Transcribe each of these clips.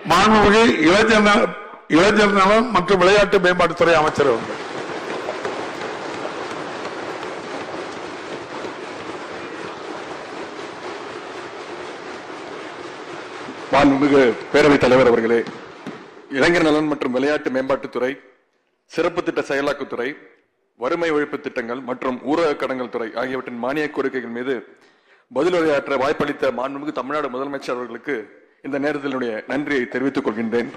மாண்புமிகு இளைஞர் நல- இளைஞர் நலன் மற்றும் விளையாட்டு மேம்பாட்டுத்துறை அமைச்சர் அவர்கள் மாண்புமிகு பேரவைத் தலைவர் அவர்களே இளைஞர் நலன் மற்றும் விளையாட்டு மேம்பாட்டுத்துறை சிறப்பு திட்ட செயலாக்கத்துறை வறுமை ஒழிப்பு திட்டங்கள் மற்றும் ஊரக கடன்கள் துறை ஆகியவற்றின் மானிய கோரிக்கைகள் மீது பதிலுரையாற்ற வாய்ப்பளித்த மாண்புமிகு தமிழ்நாடு முதலமைச்சர் அவர்களுக்கு இந்த நேரத்தில் என்னுடைய நன்றியை தெரிவித்துக் கொள்கின்றேன்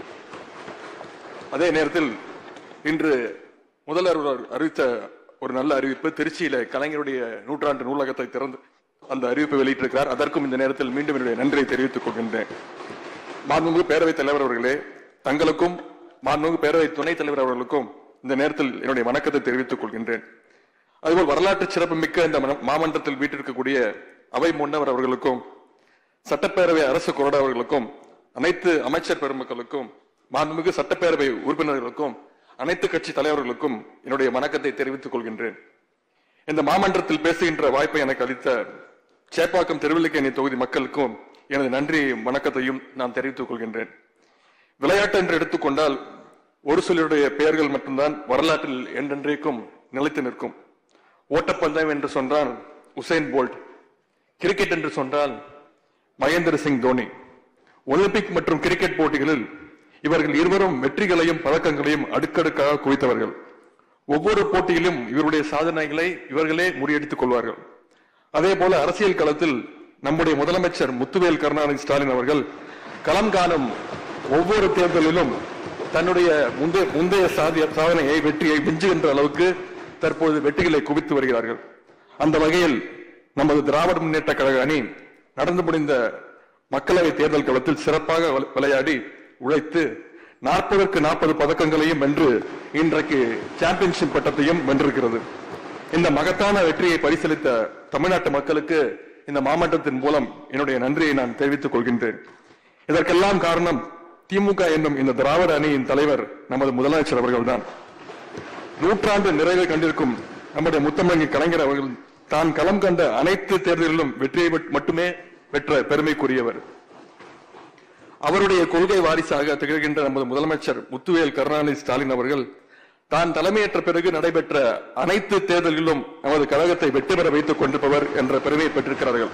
அதே நேரத்தில் இன்று முதல்வர் அவர் அறிவித்த ஒரு நல்ல அறிவிப்பு திருச்சியில கலைஞருடைய நூற்றாண்டு நூலகத்தை திறந்து அந்த அறிவிப்பை வெளியிட்டிருக்கிறார் அதற்கும் இந்த நேரத்தில் மீண்டும் என்னுடைய நன்றியை தெரிவித்துக் கொள்கின்றேன் மாண்புமிகு பேரவைத் தலைவர் அவர்களே தங்களுக்கும் மாண்புமிகு பேரவை துணைத் தலைவர் அவர்களுக்கும் இந்த நேரத்தில் என்னுடைய வணக்கத்தை தெரிவித்துக் கொள்கின்றேன் அதுபோல் வரலாற்று சிறப்புமிக்க இந்த மன- மாமன்றத்தில் வீட்டிருக்கக்கூடிய அவை முன்னவர் அவர்களுக்கும் சட்டப்பேரவை அரசு கொறடா அவர்களுக்கும் அனைத்து அமைச்சர் பெருமக்களுக்கும் மாண்புமிகு சட்டப்பேரவை உறுப்பினர்களுக்கும் அனைத்து கட்சி தலைவர்களுக்கும் என்னுடைய வணக்கத்தை தெரிவித்துக் கொள்கின்றேன் இந்த மாமன்றத்தில் பேசுகின்ற வாய்ப்பை எனக்கு அளித்த சேப்பாக்கம் திருவல்லிக்கேணி தொகுதி மக்களுக்கும் எனது நன்றி வணக்கத்தையும் நான் தெரிவித்துக் கொள்கின்றேன் விளையாட்டு என்று எடுத்துக்கொண்டால் ஒரு சிலருடைய பெயர்கள் மட்டும்தான் வரலாற்றில் என்றென்றைக்கும் நிலைத்து நிற்கும் ஓட்டப்பந்தயம் என்று சொன்னால் உசைன் போல்ட் கிரிக்கெட் என்று சொன்னால் மகேந்திர சிங் தோனி ஒலிம்பிக் மற்றும் கிரிக்கெட் போட்டிகளில் இவர்கள் இருவரும் வெற்றிகளையும் பதக்கங்களையும் அடுக்கடுக்காக குவித்தவர்கள் ஒவ்வொரு போட்டியிலும் இவருடைய சாதனைகளை இவர்களே முறியடித்துக் கொள்வார்கள் அதே போல அரசியல் களத்தில் நம்முடைய முதலமைச்சர் முத்துவேல் கருணாநிதி ஸ்டாலின் அவர்கள் களம் காணும் ஒவ்வொரு தேர்தலிலும் தன்னுடைய முந்தைய முந்தைய சாதிய சாதனையை வெற்றியை விஞ்சுகின்ற அளவுக்கு தற்போது வெற்றிகளை குவித்து வருகிறார்கள் அந்த வகையில் நமது திராவிட முன்னேற்ற கழக அணி நடந்து முடிந்த மக்களவை தேர்தல் களத்தில் சிறப்பாக விளை- விளையாடி உழைத்து நாற்பதற்கு நாற்பது பதக்கங்களையும் வென்று இன்றைக்கு சாம்பியன்ஷிப் பட்டத்தையும் வென்றிருக்கிறது இந்த மகத்தான வெற்றியை பரிசீலித்த தமிழ்நாட்டு மக்களுக்கு இந்த மாமன்றத்தின் மூலம் என்னுடைய நன்றியை நான் தெரிவித்துக் கொள்கின்றேன் இதற்கெல்லாம் காரணம் திமுக என்னும் இந்த திராவிட அணியின் தலைவர் நமது முதலமைச்சர் அவர்கள்தான் நூற்றாண்டு நிறைவை கண்டிருக்கும் நம்முடைய முத்தமிழ் கலைஞர் அவர்கள் தான் களம் கண்ட அனைத்து தேர்தலிலும் வெற்றியை மட்- மட்டுமே பெற்ற பெருமைக்குரியவர் அவருடைய கொள்கை வாரிசாக திகழ்கின்ற நமது முதலமைச்சர் முத்துவேல் கருணாநிதி ஸ்டாலின் அவர்கள் தான் தலைமையேற்ற பிறகு நடைபெற்ற அனைத்து தேர்தலிலும் நமது கழகத்தை வெற்றி பெற வைத்துக் கொண்டிருப்பவர் என்ற பெருமையை பெற்றிருக்கிறார்கள்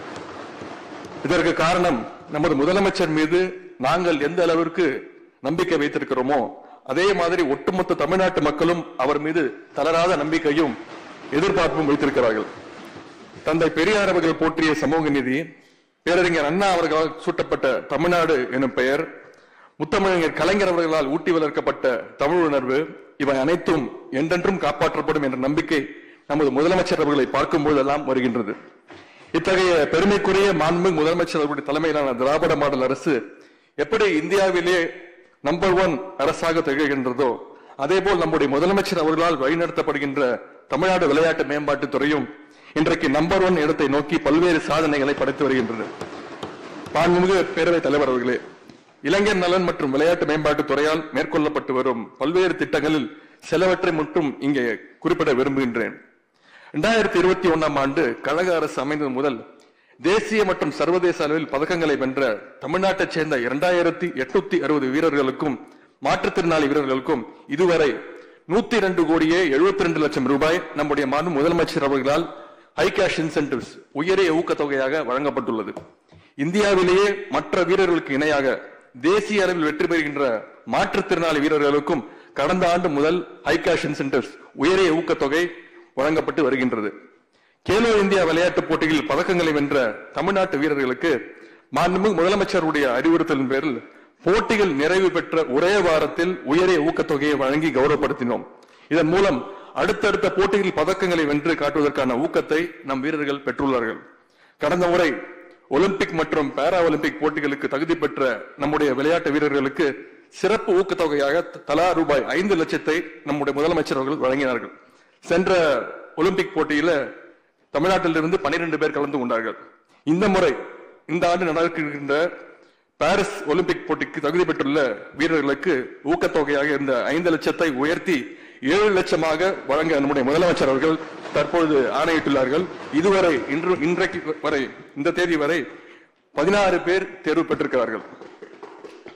இதற்கு காரணம் நமது முதலமைச்சர் மீது நாங்கள் எந்த அளவிற்கு நம்பிக்கை வைத்திருக்கிறோமோ அதே மாதிரி ஒட்டுமொத்த தமிழ்நாட்டு மக்களும் அவர் மீது தளராத நம்பிக்கையும் எதிர்பார்ப்பும் வைத்திருக்கிறார்கள் தந்தை பெரியார் அவர்கள் போற்றிய சமூக நீதி பேரறிஞர் அண்ணா அவர்களால் சூட்டப்பட்ட தமிழ்நாடு எனும் பெயர் முத்தமிழர் கலைஞர் அவர்களால் ஊட்டி வளர்க்கப்பட்ட தமிழ் உணர்வு இவை அனைத்தும் என்றென்றும் காப்பாற்றப்படும் என்ற நம்பிக்கை நமது முதலமைச்சர் அவர்களை பார்க்கும் போதெல்லாம் வருகின்றது இத்தகைய பெருமைக்குரிய மாண்பு முதலமைச்சர் அவர்களுடைய தலைமையிலான திராவிட மாடல் அரசு எப்படி இந்தியாவிலே நம்பர் ஒன் அரசாக திகழ்கின்றதோ அதேபோல் நம்முடைய முதலமைச்சர் அவர்களால் வழிநடத்தப்படுகின்ற தமிழ்நாடு விளையாட்டு மேம்பாட்டுத் துறையும் இன்றைக்கு நம்பர் ஒன் இடத்தை நோக்கி பல்வேறு சாதனைகளை படைத்து வருகின்றது மாண்புமிகு பேரவைத் தலைவர் அவர்களே இளைஞர் நலன் மற்றும் விளையாட்டு மேம்பாட்டுத் துறையால் மேற்கொள்ளப்பட்டு வரும் பல்வேறு திட்டங்களில் சிலவற்றை மட்டும் இங்கே குறிப்பிட விரும்புகின்றேன் இரண்டாயிரத்தி இருபத்தி ஒண்ணாம் ஆண்டு கழக அரசு அமைந்தது முதல் தேசிய மற்றும் சர்வதேச அளவில் பதக்கங்களை வென்ற தமிழ்நாட்டைச் சேர்ந்த இரண்டாயிரத்தி எட்நூத்தி அறுபது வீரர்களுக்கும் மாற்றுத்திறனாளி வீரர்களுக்கும் இதுவரை நூத்தி இரண்டு கோடியே எழுபத்தி ரெண்டு லட்சம் ரூபாய் நம்முடைய மாநில முதலமைச்சர் அவர்களால் ஹை கேஷ் இன்சென்டிவ்ஸ் உயரிய ஊக்கத்தொகையாக வழங்கப்பட்டுள்ளது இந்தியாவிலேயே மற்ற வீரர்களுக்கு இணையாக தேசிய அளவில் வெற்றி பெறுகின்ற மாற்றுத்திறனாளி வீரர்களுக்கும் கடந்த ஆண்டு முதல் ஹை கேஷ் இன்சென்டிவ்ஸ் உயரிய ஊக்கத்தொகை வழங்கப்பட்டு வருகின்றது கேலோ இந்தியா விளையாட்டுப் போட்டியில் பதக்கங்களை வென்ற தமிழ்நாட்டு வீரர்களுக்கு மாண்புமிகு முதலமைச்சருடைய அறிவுறுத்தலின் பேரில் போட்டிகள் நிறைவு பெற்ற ஒரே வாரத்தில் உயரிய ஊக்கத்தொகையை வழங்கி கௌரவப்படுத்தினோம் இதன் மூலம் அடுத்தடுத்த போட்டிகளில் பதக்கங்களை வென்று காட்டுவதற்கான ஊக்கத்தை நம் வீரர்கள் பெற்றுள்ளார்கள் கடந்த முறை ஒலிம்பிக் மற்றும் பாரா ஒலிம்பிக் போட்டிகளுக்கு தகுதி பெற்ற நம்முடைய விளையாட்டு வீரர்களுக்கு சிறப்பு ஊக்கத்தொகையாக தலா ரூபாய் ஐந்து லட்சத்தை நம்முடைய முதலமைச்சர் அவர்கள் வழங்கினார்கள் சென்ற ஒலிம்பிக் போட்டியில தமிழ்நாட்டிலிருந்து பனிரெண்டு பேர் கலந்து கொண்டார்கள் இந்த முறை இந்த ஆண்டு நடக்கின்ற பாரிஸ் ஒலிம்பிக் போட்டிக்கு தகுதி பெற்றுள்ள வீரர்களுக்கு ஊக்கத்தொகையாக இருந்த ஐந்து லட்சத்தை உயர்த்தி ஏழு லட்சமாக வழங்க நம்முடைய முதலமைச்சர் அவர்கள் தற்பொழுது ஆணையிட்டுள்ளார்கள் இதுவரை இன்று இன்றைக்கு வரை இந்த தேதி வரை பதினாறு பேர் தேர்வு பெற்றிருக்கிறார்கள்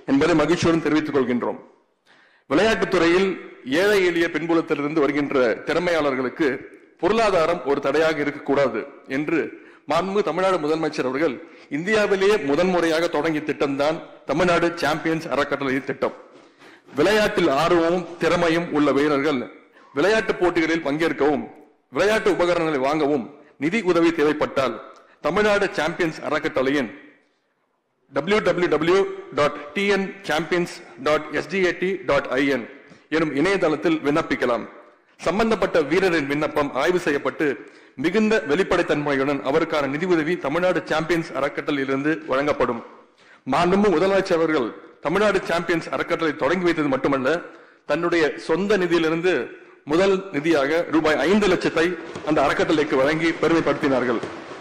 என்பதை மகிழ்ச்சியுடன் தெரிவித்துக் கொள்கின்றோம் விளையாட்டுத் துறையில் ஏழை எளிய பின்புலத்திலிருந்து வருகின்ற திறமையாளர்களுக்கு பொருளாதாரம் ஒரு தடையாக இருக்கக்கூடாது என்று மாண்பு தமிழ்நாடு முதலமைச்சர் அவர்கள் இந்தியாவிலேயே முதன்முறையாக தொடங்கிய திட்டம்தான் தமிழ்நாடு சாம்பியன்ஸ் அறக்கட்டளை திட்டம் விளையாட்டில் ஆர்வமும் திறமையும் உள்ள வீரர்கள் விளையாட்டு போட்டிகளில் பங்கேற்கவும் விளையாட்டு உபகரணங்களை வாங்கவும் நிதி உதவி தேவைப்பட்டால் தமிழ்நாடு சாம்பியன்ஸ் அறக்கட்டளையின் www.tnchampions.sdat.in எனும் இணையதளத்தில் விண்ணப்பிக்கலாம் சம்பந்தப்பட்ட வீரரின் விண்ணப்பம் ஆய்வு செய்யப்பட்டு மிகுந்த வெளிப்படைத்தன்மையுடன் அவருக்கான நிதியுதவி தமிழ்நாடு சாம்பியன்ஸ் அறக்கட்டளையிலிருந்து வழங்கப்படும் மாண்புமிகு முதலமைச்சர் அவர்கள் தமிழ்நாடு சாம்பியன்ஸ் அறக்கட்டளை தொடங்கி வைத்தது மட்டுமல்ல தன்னுடைய சொந்த நிதியிலிருந்து முதல் நிதியாக ரூபாய் ஐந்து லட்சத்தை அந்த அறக்கட்டளைக்கு வழங்கி பெருமைப்படுத்தினார்கள்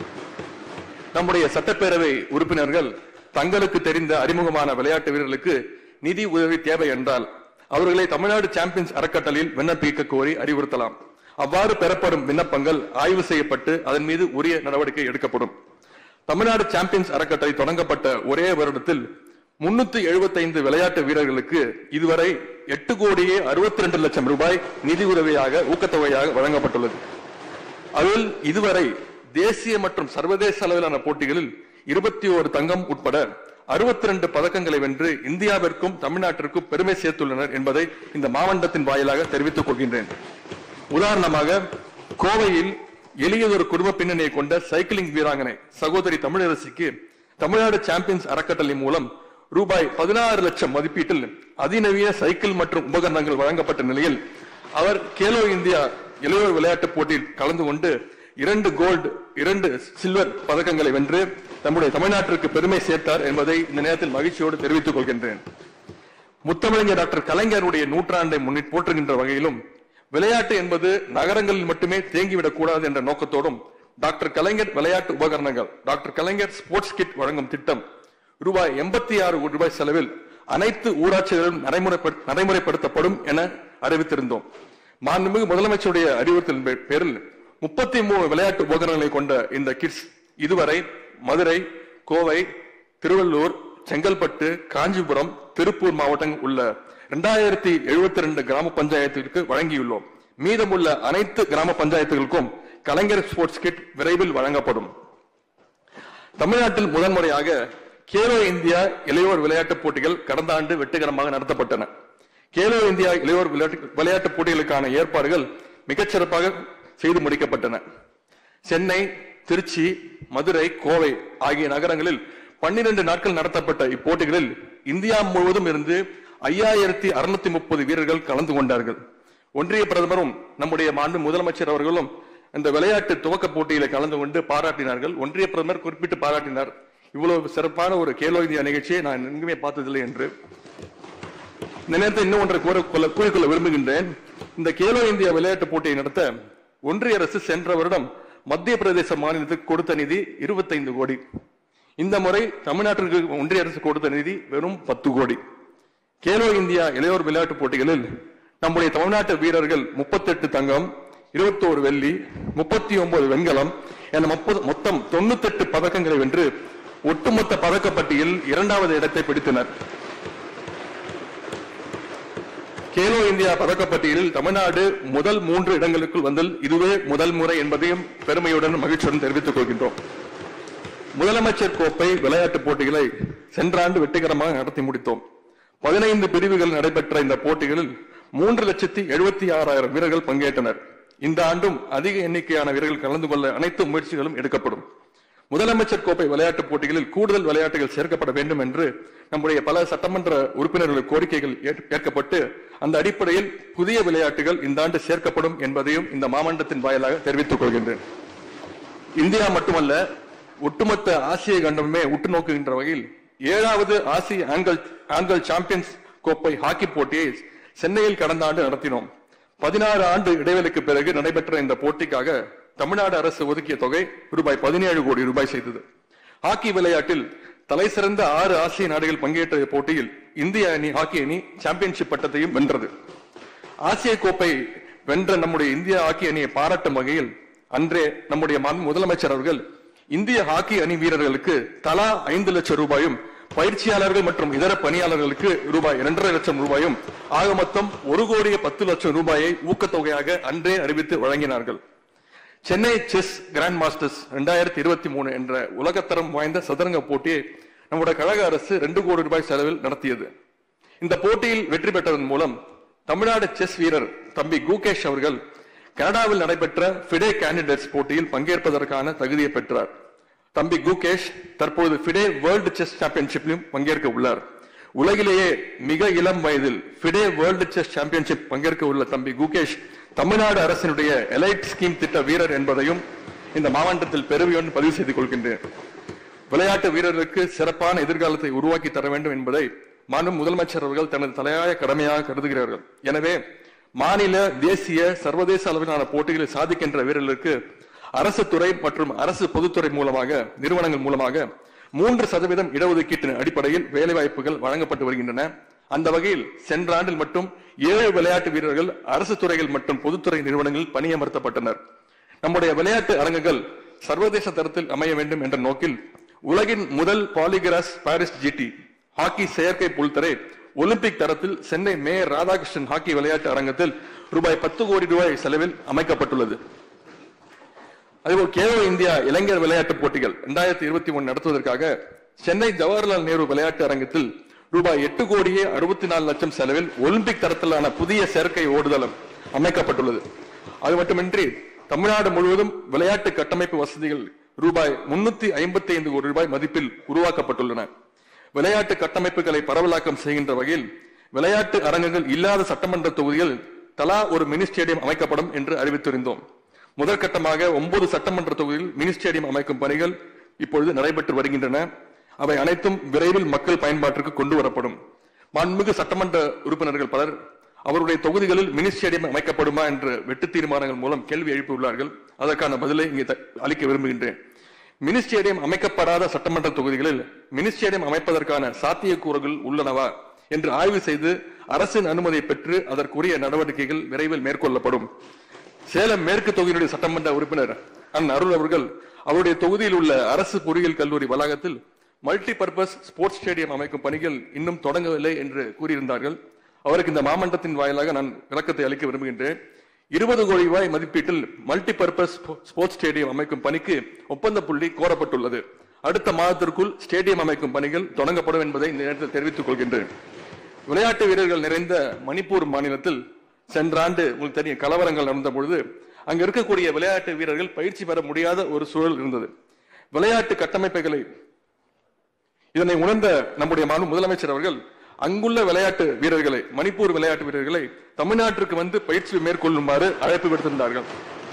நம்முடைய சட்டப்பேரவை உறுப்பினர்கள் தங்களுக்கு தெரிந்த அறிமுகமான விளையாட்டு வீரர்களுக்கு நிதி உதவி தேவை என்றால் அவர்களை தமிழ்நாடு சாம்பியன்ஸ் அறக்கட்டளையில் விண்ணப்பிக்க கோரி அறிவுறுத்தலாம் அவ்வாறு பெறப்படும் விண்ணப்பங்கள் ஆய்வு செய்யப்பட்டு அதன் மீது உரிய நடவடிக்கை எடுக்கப்படும் தமிழ்நாடு சாம்பியன்ஸ் அறக்கட்டளை தொடங்கப்பட்ட ஒரே வருடத்தில் முன்னூத்தி எழுபத்தைந்து விளையாட்டு வீரர்களுக்கு இதுவரை எட்டு கோடியே அறுபத்தி ரெண்டு லட்சம் ரூபாய் நிதி உதவியாக ஊக்கத்தொகையாக வழங்கப்பட்டுள்ளது அதில் இதுவரை தேசிய மற்றும் சர்வதேச அளவிலான போட்டிகளில் இருபத்தி ஓரு தங்கம் உட்பட அறுபத்தி ரெண்டு பதக்கங்களை வென்று இந்தியாவிற்கும் தமிழ்நாட்டிற்கும் பெருமை சேர்த்துள்ளனர் என்பதை இந்த மாவட்டத்தின் வாயிலாக தெரிவித்துக் கொள்கின்றேன் உதாரணமாக கோவையில் எளியதொரு குடும்ப பின்னணியை கொண்ட சைக்கிளிங் வீராங்கனை சகோதரி தமிழரசிக்கு தமிழ்நாடு சாம்பியன்ஸ் அறக்கட்டளை மூலம் ரூபாய் பதினாறு லட்சம் மதிப்பீட்டில் அதிநவீன சைக்கிள் மற்றும் உபகரணங்கள் வழங்கப்பட்ட நிலையில் அவர் கேலோ இந்தியா இளையோர் விளையாட்டுப் போட்டியில் கலந்து கொண்டு இரண்டு கோல்டு இரண்டு சில்வர் பதக்கங்களை வென்று நம்முடைய தமிழ்நாட்டிற்கு பெருமை சேர்த்தார் என்பதை இந்த நேரத்தில் மகிழ்ச்சியோடு தெரிவித்துக் கொள்கின்றேன் முத்தமிழஞ்சர் டாக்டர் கலைஞருடைய நூற்றாண்டை முன்னிட்டு போற்றுகின்ற வகையிலும் விளையாட்டு என்பது நகரங்களில் மட்டுமே தேங்கிவிடக் கூடாது என்ற நோக்கத்தோடும் டாக்டர் கலைஞர் விளையாட்டு உபகரணங்கள் டாக்டர் கலைஞர் ஸ்போர்ட்ஸ் கிட் வழங்கும் திட்டம் ரூபாய் எண்பத்தி ஆறு கோடி ரூபாய் செலவில் அனைத்து ஊராட்சிகளிலும் நடைமுறைப்படு- நடைமுறைப்படுத்தப்படும் என அறிவித்திருந்தோம் மாண்புமிகு முதலமைச்சருடைய அறிவுறுத்தலின் பே- பேரில் முப்பத்தி மூணு விளையாட்டு உபகரணங்களை கொண்ட இந்த கிட்ஸ் இதுவரை மதுரை கோவை திருவள்ளூர் செங்கல்பட்டு காஞ்சிபுரம் திருப்பூர் மாவட்டங்கள் உள்ள இரண்டாயிரத்தி எழுபத்தி ரெண்டு கிராம பஞ்சாயத்துகளுக்கு வழங்கியுள்ளோம் மீதமுள்ள அனைத்து கிராம பஞ்சாயத்துகளுக்கும் கலைஞர் ஸ்போர்ட்ஸ் கிட் விரைவில் வழங்கப்படும் தமிழ்நாட்டில் முதன்முறையாக கேலோ இந்தியா இளையோர் விளையாட்டுப் போட்டிகள் கடந்த ஆண்டு வெற்றிகரமாக நடத்தப்பட்டன கேலோ இந்தியா இளையோர் விளையாட்டு விளையாட்டுப் போட்டிகளுக்கான ஏற்பாடுகள் மிகச்சிறப்பாக செய்து முடிக்கப்பட்டன சென்னை திருச்சி மதுரை கோவை ஆகிய நகரங்களில் பன்னிரண்டு நாட்கள் நடத்தப்பட்ட இப்போட்டிகளில் இந்தியா முழுவதும் இருந்து ஐயாயிரத்தி அறுநூத்தி முப்பது வீரர்கள் கலந்து கொண்டார்கள் ஒன்றிய பிரதமரும் நம்முடைய மாண்பு முதலமைச்சர் அவர்களும் இந்த விளையாட்டு துவக்க போட்டியில கலந்து கொண்டு பாராட்டினார்கள் ஒன்றிய பிரதமர் குறிப்பிட்டு பாராட்டினார் இவ்வளவு சிறப்பான ஒரு கேலோ இந்தியா நிகழ்ச்சியை நான் எங்குமே பார்த்ததில்லை என்று இந்த நேரத்தில் இன்னும் ஒன்றை கூற கொள்ள- கூறிக்கொள்ள விரும்புகின்றேன் இந்த கேலோ இந்தியா விளையாட்டு போட்டியை நடத்த ஒன்றிய அரசு சென்ற வருடம் மத்திய பிரதேச மாநிலத்துக்கு கொடுத்த நிதி 25 கோடி இந்த முறை தமிழ்நாட்டிற்கு ஒன்றிய அரசு கொடுத்த நிதி வெறும் பத்து கோடி கேலோ இந்தியா இளையோர் விளையாட்டுப் போட்டிகளில் நம்முடைய தமிழ்நாட்டு வீரர்கள் 38 தங்கம் 21 வெள்ளி 39 வெண்கலம் என முப்பது- மொத்தம் 98 பதக்கங்களை வென்று ஒட்டுமொத்த பதக்கப்பட்டியில் இரண்டாவது இடத்தை பிடித்தனர் கேலோ இந்தியா பதக்கப்பட்டியலில் தமிழ்நாடு முதல் மூன்று இடங்களுக்குள் வந்தல் இதுவே முதல் முறை என்பதையும் பெருமையுடன் மகிழ்ச்சியுடன் தெரிவித்துக் கொள்கின்றோம் முதலமைச்சர் கோப்பை விளையாட்டுப் போட்டிகளை சென்ற ஆண்டு வெற்றிகரமாக நடத்தி முடித்தோம் பதினைந்து பிரிவுகள் நடைபெற்ற இந்த போட்டிகளில் மூன்று லட்சத்தி எழுபத்தி ஆறாயிரம் வீரர்கள் பங்கேற்றனர் இந்த ஆண்டும் அதிக எண்ணிக்கையான வீரர்கள் கலந்து கொள்ள அனைத்து முயற்சிகளும் எடுக்கப்படும் முதலமைச்சர் கோப்பை விளையாட்டுப் போட்டிகளில் கூடுதல் விளையாட்டுகள் சேர்க்கப்பட வேண்டும் என்று நம்முடைய பல சட்டமன்ற உறுப்பினர்கள் கோரிக்கைகள் ஏற்- ஏற்கப்பட்டு அந்த அடிப்படையில் புதிய விளையாட்டுகள் இந்த ஆண்டு சேர்க்கப்படும் என்பதையும் இந்த மாமண்டத்தின் வாயிலாக தெரிவித்துக் கொள்கின்றேன் இந்தியா மட்டுமல்ல ஒட்டுமொத்த ஆசிய கண்டமே உற்று நோக்குகின்ற வகையில் ஏழாவது ஆசிய ஆண்கள் ஆண்கள் சாம்பியன்ஸ் கோப்பை ஹாக்கி போட்டியை சென்னையில் கடந்த ஆண்டு நடத்தினோம் பதினாறு ஆண்டு இடைவெளிக்கு பிறகு நடைபெற்ற இந்த போட்டிக்காக தமிழ்நாடு அரசு ஒதுக்கிய தொகை ரூபாய் பதினேழு கோடி ரூபாய் செய்தது ஹாக்கி விளையாட்டில் தலை சிறந்த ஆறு ஆசிய நாடுகள் பங்கேற்ற போட்டியில் இந்திய அணி ஹாக்கி அணி சாம்பியன்ஷிப் பட்டத்தையும் வென்றது ஆசிய கோப்பை வென்ற நம்முடைய இந்திய ஹாக்கி அணியை பாராட்டும் வகையில் அன்றே நம்முடைய மாண்பு முதலமைச்சர் அவர்கள் இந்திய ஹாக்கி அணி வீரர்களுக்கு தலா ஐந்து லட்சம் ரூபாயும் பயிற்சியாளர்கள் மற்றும் இதர பணியாளர்களுக்கு ரூபாய் இரண்டரை லட்சம் ரூபாயும் ஆக மொத்தம் ஒரு கோடியே பத்து லட்சம் ரூபாயை ஊக்கத்தொகையாக அன்றே அறிவித்து வழங்கினார்கள் சென்னை செஸ் கிராண்ட் மாஸ்டர்ஸ் ரெண்டாயிரத்தி இருபத்தி மூணு என்ற உலகத்தரம் வாய்ந்த சதுரங்க போட்டியை நம்முடைய கழக அரசு ரெண்டு கோடி ரூபாய் செலவில் நடத்தியது இந்த போட்டியில் வெற்றி பெற்றதன் மூலம் தமிழ்நாடு செஸ் வீரர் தம்பி குகேஷ் அவர்கள் கனடாவில் நடைபெற்ற ஃபிடே கேண்டிடேட்ஸ் போட்டியில் பங்கேற்பதற்கான தகுதியை பெற்றார் தம்பி குகேஷ் தற்போது ஃபிடே வேர்ல்டு செஸ் சாம்பியன்ஷிப்பிலும் பங்கேற்க உள்ளார் உலகிலேயே மிக இளம் வயதில் ஃபிடே வேர்ல்டு செஸ் சாம்பியன்ஷிப் பங்கேற்க உள்ள தம்பி குகேஷ் தமிழ்நாடு அரசினுடைய எலைட் ஸ்கீம் திட்ட வீரர் என்பதையும் இந்த மாவட்டத்தில் பெருமையோடு பதிவு செய்து கொள்கின்றேன் விளையாட்டு வீரர்களுக்கு சிறப்பான எதிர்காலத்தை உருவாக்கி தர வேண்டும் என்பதை மாண்பு முதலமைச்சர் அவர்கள் தனது தலையாய கடமையாக கருதுகிறார்கள் எனவே மாநில தேசிய சர்வதேச அளவிலான போட்டிகளில் சாதிக்கின்ற வீரர்களுக்கு அரசு துறை மற்றும் அரசு பொதுத்துறை மூலமாக நிறுவனங்கள் மூலமாக மூன்று சதவீதம் இடஒதுக்கீட்டின் அடிப்படையில் வேலைவாய்ப்புகள் வழங்கப்பட்டு வருகின்றன அந்த வகையில் சென்ற ஆண்டில் மட்டும் ஏழு விளையாட்டு வீரர்கள் அரசு துறைகள் மற்றும் பொதுத்துறை நிறுவனங்களில் பணியமர்த்தப்பட்டனர் நம்முடைய விளையாட்டு அரங்குகள் சர்வதேச தரத்தில் அமைய வேண்டும் என்ற நோக்கில் உலகின் முதல் பாலிகிராஸ் பாரிஸ் ஜிடி ஹாக்கி செயற்கை புல்தரை ஒலிம்பிக் தரத்தில் சென்னை மேயர் ராதாகிருஷ்ணன் ஹாக்கி விளையாட்டு அரங்கத்தில் ரூபாய் பத்து கோடி ரூபாய் செலவில் அமைக்கப்பட்டுள்ளது அதேபோல் கேலோ இந்தியா இளைஞர் விளையாட்டுப் போட்டிகள் இரண்டாயிரத்தி இருபத்தி ஒன்று நடத்துவதற்காக சென்னை ஜவஹர்லால் நேரு விளையாட்டு அரங்கத்தில் ரூபாய் எட்டு கோடியே அறுபத்தி நாலு லட்சம் செலவில் ஒலிம்பிக் தரத்திலான புதிய செயற்கை ஓடுதளம் அமைக்கப்பட்டுள்ளது அது மட்டுமின்றி தமிழ்நாடு முழுவதும் விளையாட்டு கட்டமைப்பு வசதிகள் ரூபாய் முன்னூத்தி ஐம்பத்தி ஐந்து கோடி ரூபாய் மதிப்பில் உருவாக்கப்பட்டுள்ளன விளையாட்டு கட்டமைப்புகளை பரவலாக்கம் செய்கின்ற வகையில் விளையாட்டு அரங்குகள் இல்லாத சட்டமன்ற தொகுதிகள் தலா ஒரு மினி ஸ்டேடியம் அமைக்கப்படும் என்று அறிவித்திருந்தோம் முதற்கட்டமாக ஒன்பது சட்டமன்ற தொகுதியில் மினி ஸ்டேடியம் அமைக்கும் பணிகள் இப்பொழுது நடைபெற்று வருகின்றன அவை அனைத்தும் விரைவில் மக்கள் பயன்பாட்டிற்கு கொண்டு வரப்படும் மாண்புமிகு சட்டமன்ற உறுப்பினர்கள் பலர் அவருடைய தொகுதிகளில் மினி ஸ்டேடியம் அமைக்கப்படுமா என்று வெட்டு தீர்மானங்கள் மூலம் கேள்வி எழுப்பியுள்ளார்கள் அதற்கான பதிலை இங்கே த- அளிக்க விரும்புகின்றேன் மினி ஸ்டேடியம் அமைக்கப்படாத சட்டமன்ற தொகுதிகளில் மினி ஸ்டேடியம் அமைப்பதற்கான சாத்தியக்கூறுகள் உள்ளனவா என்று ஆய்வு செய்து அரசின் அனுமதியை பெற்று அதற்குரிய நடவடிக்கைகள் விரைவில் மேற்கொள்ளப்படும் சேலம் மேற்கு தொகுதியினுடைய சட்டமன்ற உறுப்பினர் அண்ணன் அருள் அவர்கள் அவருடைய தொகுதியில் உள்ள அரசு பொறியியல் கல்லூரி வளாகத்தில் மல்டி பர்பஸ் ஸ்போர்ட்ஸ் ஸ்டேடியம் அமைக்கும் பணிகள் இன்னும் தொடங்கவில்லை என்று கூறியிருந்தார்கள் அவருக்கு இந்த மாமன்றத்தின் வாயிலாக நான் விளக்கத்தை அளிக்க விரும்புகின்றேன் இருபது கோடி ரூபாய் மதிப்பீட்டில் மல்டி பர்பஸ் ஸ்போர்ட்ஸ் ஸ்டேடியம் அமைக்கும் பணிக்கு ஒப்பந்த புள்ளி கோரப்பட்டுள்ளது அடுத்த மாதத்திற்குள் ஸ்டேடியம் அமைக்கும் பணிகள் தொடங்கப்படும் என்பதை இந்த நேரத்தில் தெரிவித்துக் கொள்கின்றேன் விளையாட்டு வீரர்கள் நிறைந்த மணிப்பூர் மாநிலத்தில் சென்ற ஆண்டு உங்களுக்கு தெரியும் கலவரங்கள் நடந்த பொழுது அங்க இருக்கக்கூடிய விளையாட்டு வீரர்கள் பயிற்சி பெற முடியாத ஒரு சூழல் இருந்தது விளையாட்டு கட்டமைப்புகளை இதனை உணர்ந்த நம்முடைய மாநில முதலமைச்சர் அவர்கள் அங்குள்ள விளையாட்டு வீரர்களை மணிப்பூர் விளையாட்டு வீரர்களை தமிழ்நாட்டிற்கு வந்து பயிற்சி மேற்கொள்ளுமாறு அழைப்பு விடுத்திருந்தார்கள்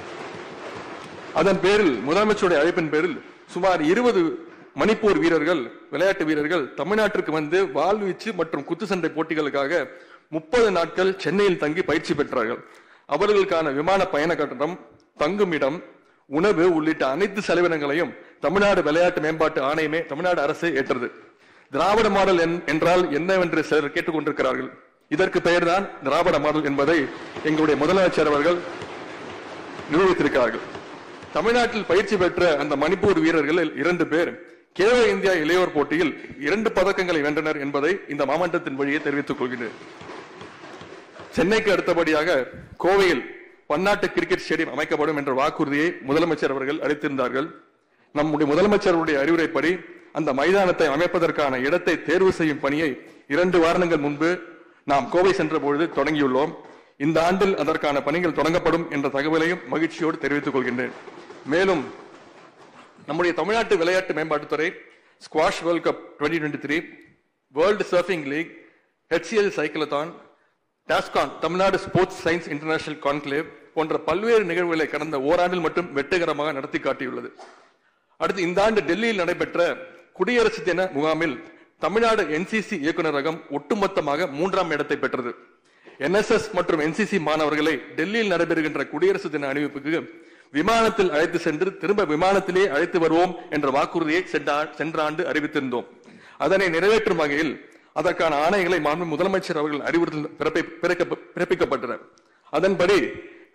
அதன் பேரில் முதலமைச்சருடைய அழைப்பின் பேரில் சுமார் இருபது மணிப்பூர் வீரர்கள் விளையாட்டு வீரர்கள் தமிழ்நாட்டிற்கு வந்து வாழ்வீச்சு மற்றும் குத்துச்சண்டை போட்டிகளுக்காக முப்பது நாட்கள் சென்னையில் தங்கி பயிற்சி பெற்றார்கள் அவர்களுக்கான விமான பயண கட்டணம் தங்குமிடம் உணவு உள்ளிட்ட அனைத்து செலவினங்களையும் தமிழ்நாடு விளையாட்டு மேம்பாட்டு ஆணையமே தமிழ்நாடு அரசு ஏற்றது திராவிட மாடல் என்- என்றால் என்னவென்று சிலர் கேட்டுக்கொண்டிருக்கிறார்கள் இதற்கு பெயர்தான் திராவிட மாடல் என்பதை எங்களுடைய முதலமைச்சர் அவர்கள் நிரூபித்திருக்கிறார்கள் தமிழ்நாட்டில் பயிற்சி பெற்ற அந்த மணிப்பூர் வீரர்களில் இரண்டு பேர் கேலோ இந்தியா இளையோர் போட்டியில் இரண்டு பதக்கங்களை வென்றனர் என்பதை இந்த மாவட்டத்தின் வழியே தெரிவித்துக் கொள்கிறேன் சென்னைக்கு அடுத்தபடியாக கோவையில் பன்னாட்டு கிரிக்கெட் ஸ்டேடியம் அமைக்கப்படும் என்ற வாக்குறுதியை முதலமைச்சர் அவர்கள் அளித்திருந்தார்கள் நம்முடைய முதலமைச்சருடைய அறிவுரைப்படி அந்த மைதானத்தை அமைப்பதற்கான இடத்தை தேர்வு செய்யும் பணியை இரண்டு வாரங்கள் முன்பு நாம் கோவை சென்ற பொழுது தொடங்கியுள்ளோம் இந்த ஆண்டில் அதற்கான பணிகள் தொடங்கப்படும் என்ற தகவலையும் மகிழ்ச்சியோடு தெரிவித்துக் கொள்கின்றேன் மேலும் நம்முடைய தமிழ்நாட்டு விளையாட்டு மேம்பாட்டுத்துறை squash world cup twenty twenty three world surfing league HCL cyclothon TASCON Tamil Nadu sports science international conclave போன்ற பல்வேறு நிகழ்வுகளை கடந்த ஓராண்டில் மட்டும் வெற்றிகரமாக நடத்தி காட்டியுள்ளது அடுத்து இந்த ஆண்டு டெல்லியில் நடைபெற்ற குடியரசு தின முகாமில் தமிழ்நாடு என்சிசி இயக்குநரகம் ஒட்டுமொத்தமாக மூன்றாம் இடத்தை பெற்றது என்எஸ்எஸ் மற்றும் என்சிசி மாணவர்களை டெல்லியில் நடைபெறுகின்ற குடியரசு தின அணிவிப்புக்கு விமானத்தில் அழைத்து சென்று திரும்ப விமானத்திலே அழைத்து வருவோம் என்ற வாக்குறுதியை சென்ற ஆ- சென்ற ஆண்டு அறிவித்திருந்தோம் அதனை நிறைவேற்றும் வகையில் அதற்கான ஆணைகளை மாண்பு முதலமைச்சர் அவர்கள் அறிவுறுத்தல் பிறப்பி- பிறக்க- பிறப்பிக்கப்பட்டன அதன்படி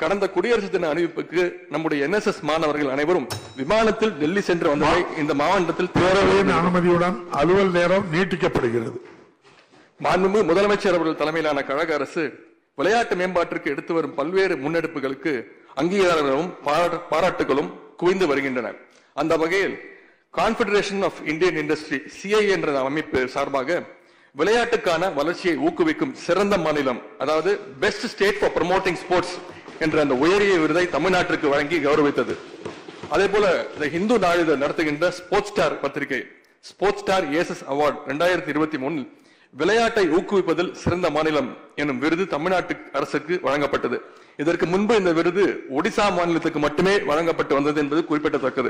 கடந்த குடியரசு தின அறிவிப்புக்கு நம்முடைய என்எஸ்எஸ் மாணவர்கள் அனைவரும் விமானத்தில் டெல்லி சென்று வந்ததை இந்த மாவட்டத்தில் பேரவையின் அனுமதியுடன் அலுவல் நேரம் நீட்டிக்கப்படுகிறது மாண்புமிகு முதலமைச்சர் அவர்கள் தலைமையிலான கழக அரசு விளையாட்டு மேம்பாட்டிற்கு எடுத்து வரும் பல்வேறு முன்னெடுப்புகளுக்கு அங்கீகாரங்களும் பாரா- பாராட்டுகளும் குவிந்து வருகின்றன அந்த வகையில் confederation of Indian industry CI என்ற அமைப்பு சார்பாக விளையாட்டுக்கான வளர்ச்சியை ஊக்குவிக்கும் சிறந்த மாநிலம் அதாவது best state for promoting sports என்ற அந்த உயரிய விருதை தமிழ்நாட்டிற்கு வழங்கி கௌரவித்தது அதே போல இந்த இந்து நாளிதழ் நடத்துகின்ற ஸ்போர்ட்ஸ் ஸ்டார் பத்திரிகை ஸ்போர்ட்ஸ் ஸ்டார் ஏசஸ் அவார்ட் ரெண்டாயிரத்தி இருபத்தி மூணில் விளையாட்டை ஊக்குவிப்பதில் சிறந்த மாநிலம் எனும் விருது தமிழ்நாட்டு அரசுக்கு வழங்கப்பட்டது இதற்கு முன்பு இந்த விருது ஒடிசா மாநிலத்துக்கு மட்டுமே வழங்கப்பட்டு வந்தது என்பது குறிப்பிடத்தக்கது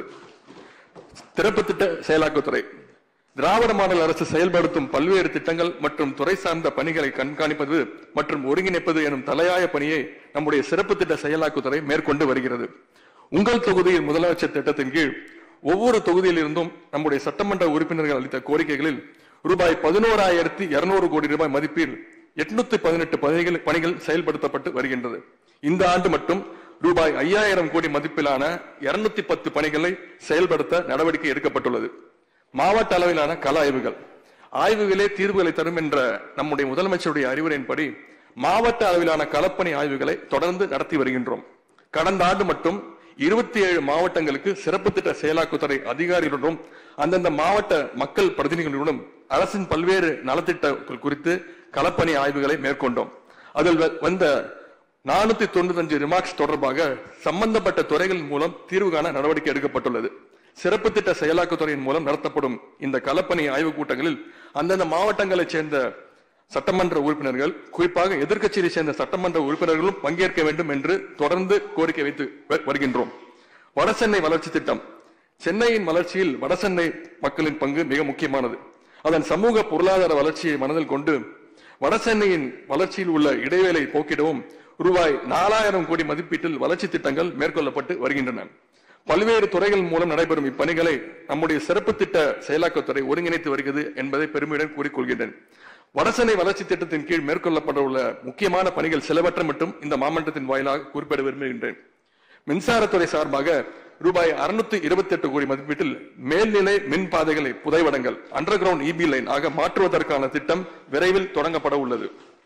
திறப்பு திட்ட செயலாக்கத்துறை திராவிட மாடல் அரசு செயல்படுத்தும் பல்வேறு திட்டங்கள் மற்றும் துறை சார்ந்த பணிகளை கண்காணிப்பது மற்றும் ஒருங்கிணைப்பது எனும் தலையாய பணியை நம்முடைய சிறப்பு திட்ட செயலாக்கத்துறை மேற்கொண்டு வருகிறது உங்கள் தொகுதியில் முதலமைச்சர் திட்டத்தின் கீழ் ஒவ்வொரு தொகுதியிலிருந்தும் நம்முடைய சட்டமன்ற உறுப்பினர்கள் அளித்த கோரிக்கைகளில் ரூபாய் பதினோராயிரத்தி இருநூறு கோடி ரூபாய் மதிப்பில் எட்நூத்தி பதினெட்டு பணிகள் பணிகள் செயல்படுத்தப்பட்டு வருகின்றது இந்த ஆண்டு மட்டும் ரூபாய் ஐயாயிரம் கோடி மதிப்பிலான இருநூத்தி பத்து பணிகளை செயல்படுத்த நடவடிக்கை எடுக்கப்பட்டுள்ளது மாவட்ட அளவிலான கள ஆய்வுகள் ஆய்வுகளே தீர்வுகளை தரும் என்ற நம்முடைய முதலமைச்சருடைய அறிவுரையின்படி மாவட்ட அளவிலான களப்பணி ஆய்வுகளை தொடர்ந்து நடத்தி வருகின்றோம் கடந்த ஆண்டு மட்டும் இருபத்தி ஏழு மாவட்டங்களுக்கு சிறப்பு திட்ட செயலாக்குத்துறை அதிகாரிகளுடன் அந்தந்த மாவட்ட மக்கள் பிரதிநிதிகளுடன் அரசின் பல்வேறு நலத்திட்டங்கள் குறித்து களப்பணி ஆய்வுகளை மேற்கொண்டோம் அதில் வ- வந்த நானூத்தி தொண்ணூத்தஞ்சு ரிமார்க்ஸ் தொடர்பாக சம்பந்தப்பட்ட துறைகள் மூலம் தீர்வு காண நடவடிக்கை எடுக்கப்பட்டுள்ளது சிறப்பு திட்ட செயலாக்கத்துறையின் மூலம் நடத்தப்படும் இந்த களப்பணி ஆய்வுக் கூட்டங்களில் அந்தந்த மாவட்டங்களைச் சேர்ந்த சட்டமன்ற உறுப்பினர்கள் குறிப்பாக எதிர்க்கட்சியை சேர்ந்த சட்டமன்ற உறுப்பினர்களும் பங்கேற்க வேண்டும் என்று தொடர்ந்து கோரிக்கை வைத்து வ- வருகின்றோம் வடசென்னை வளர்ச்சி திட்டம் சென்னையின் வளர்ச்சியில் வடசென்னை மக்களின் பங்கு மிக முக்கியமானது அதன் சமூக பொருளாதார வளர்ச்சியை மனதில் கொண்டு வடசென்னையின் வளர்ச்சியில் உள்ள இடைவேளை போக்கிடவும் ரூபாய் நாலாயிரம் கோடி மதிப்பீட்டில் வளர்ச்சி திட்டங்கள் மேற்கொள்ளப்பட்டு வருகின்றன பல்வேறு துறைகள் மூலம் நடைபெறும் இப்பணிகளை நம்முடைய சிறப்பு திட்ட செயலாக்கத்துறை ஒருங்கிணைத்து வருகிறது என்பதை பெருமையுடன் கூறிக்கொள்கின்றேன் வடசென்னை வளர்ச்சி திட்டத்தின் கீழ் மேற்கொள்ளப்பட்டுள்ள முக்கியமான பணிகள் சிலவற்றை மட்டும் இந்த மாமன்றத்தின் வாயிலாக குறிப்பிட விரும்புகின்றேன் மின்சாரத்துறை சார்பாக ரூபாய் அறுநூத்தி இருபத்தி எட்டு கோடி மதிப்பீட்டில் மேல்நிலை மின் பாதைகளை புதைவடங்கள் அண்டர் கிரவுண்ட் இபி லைன் ஆக மாற்றுவதற்கான திட்டம் விரைவில் தொடங்கப்பட உள்ளது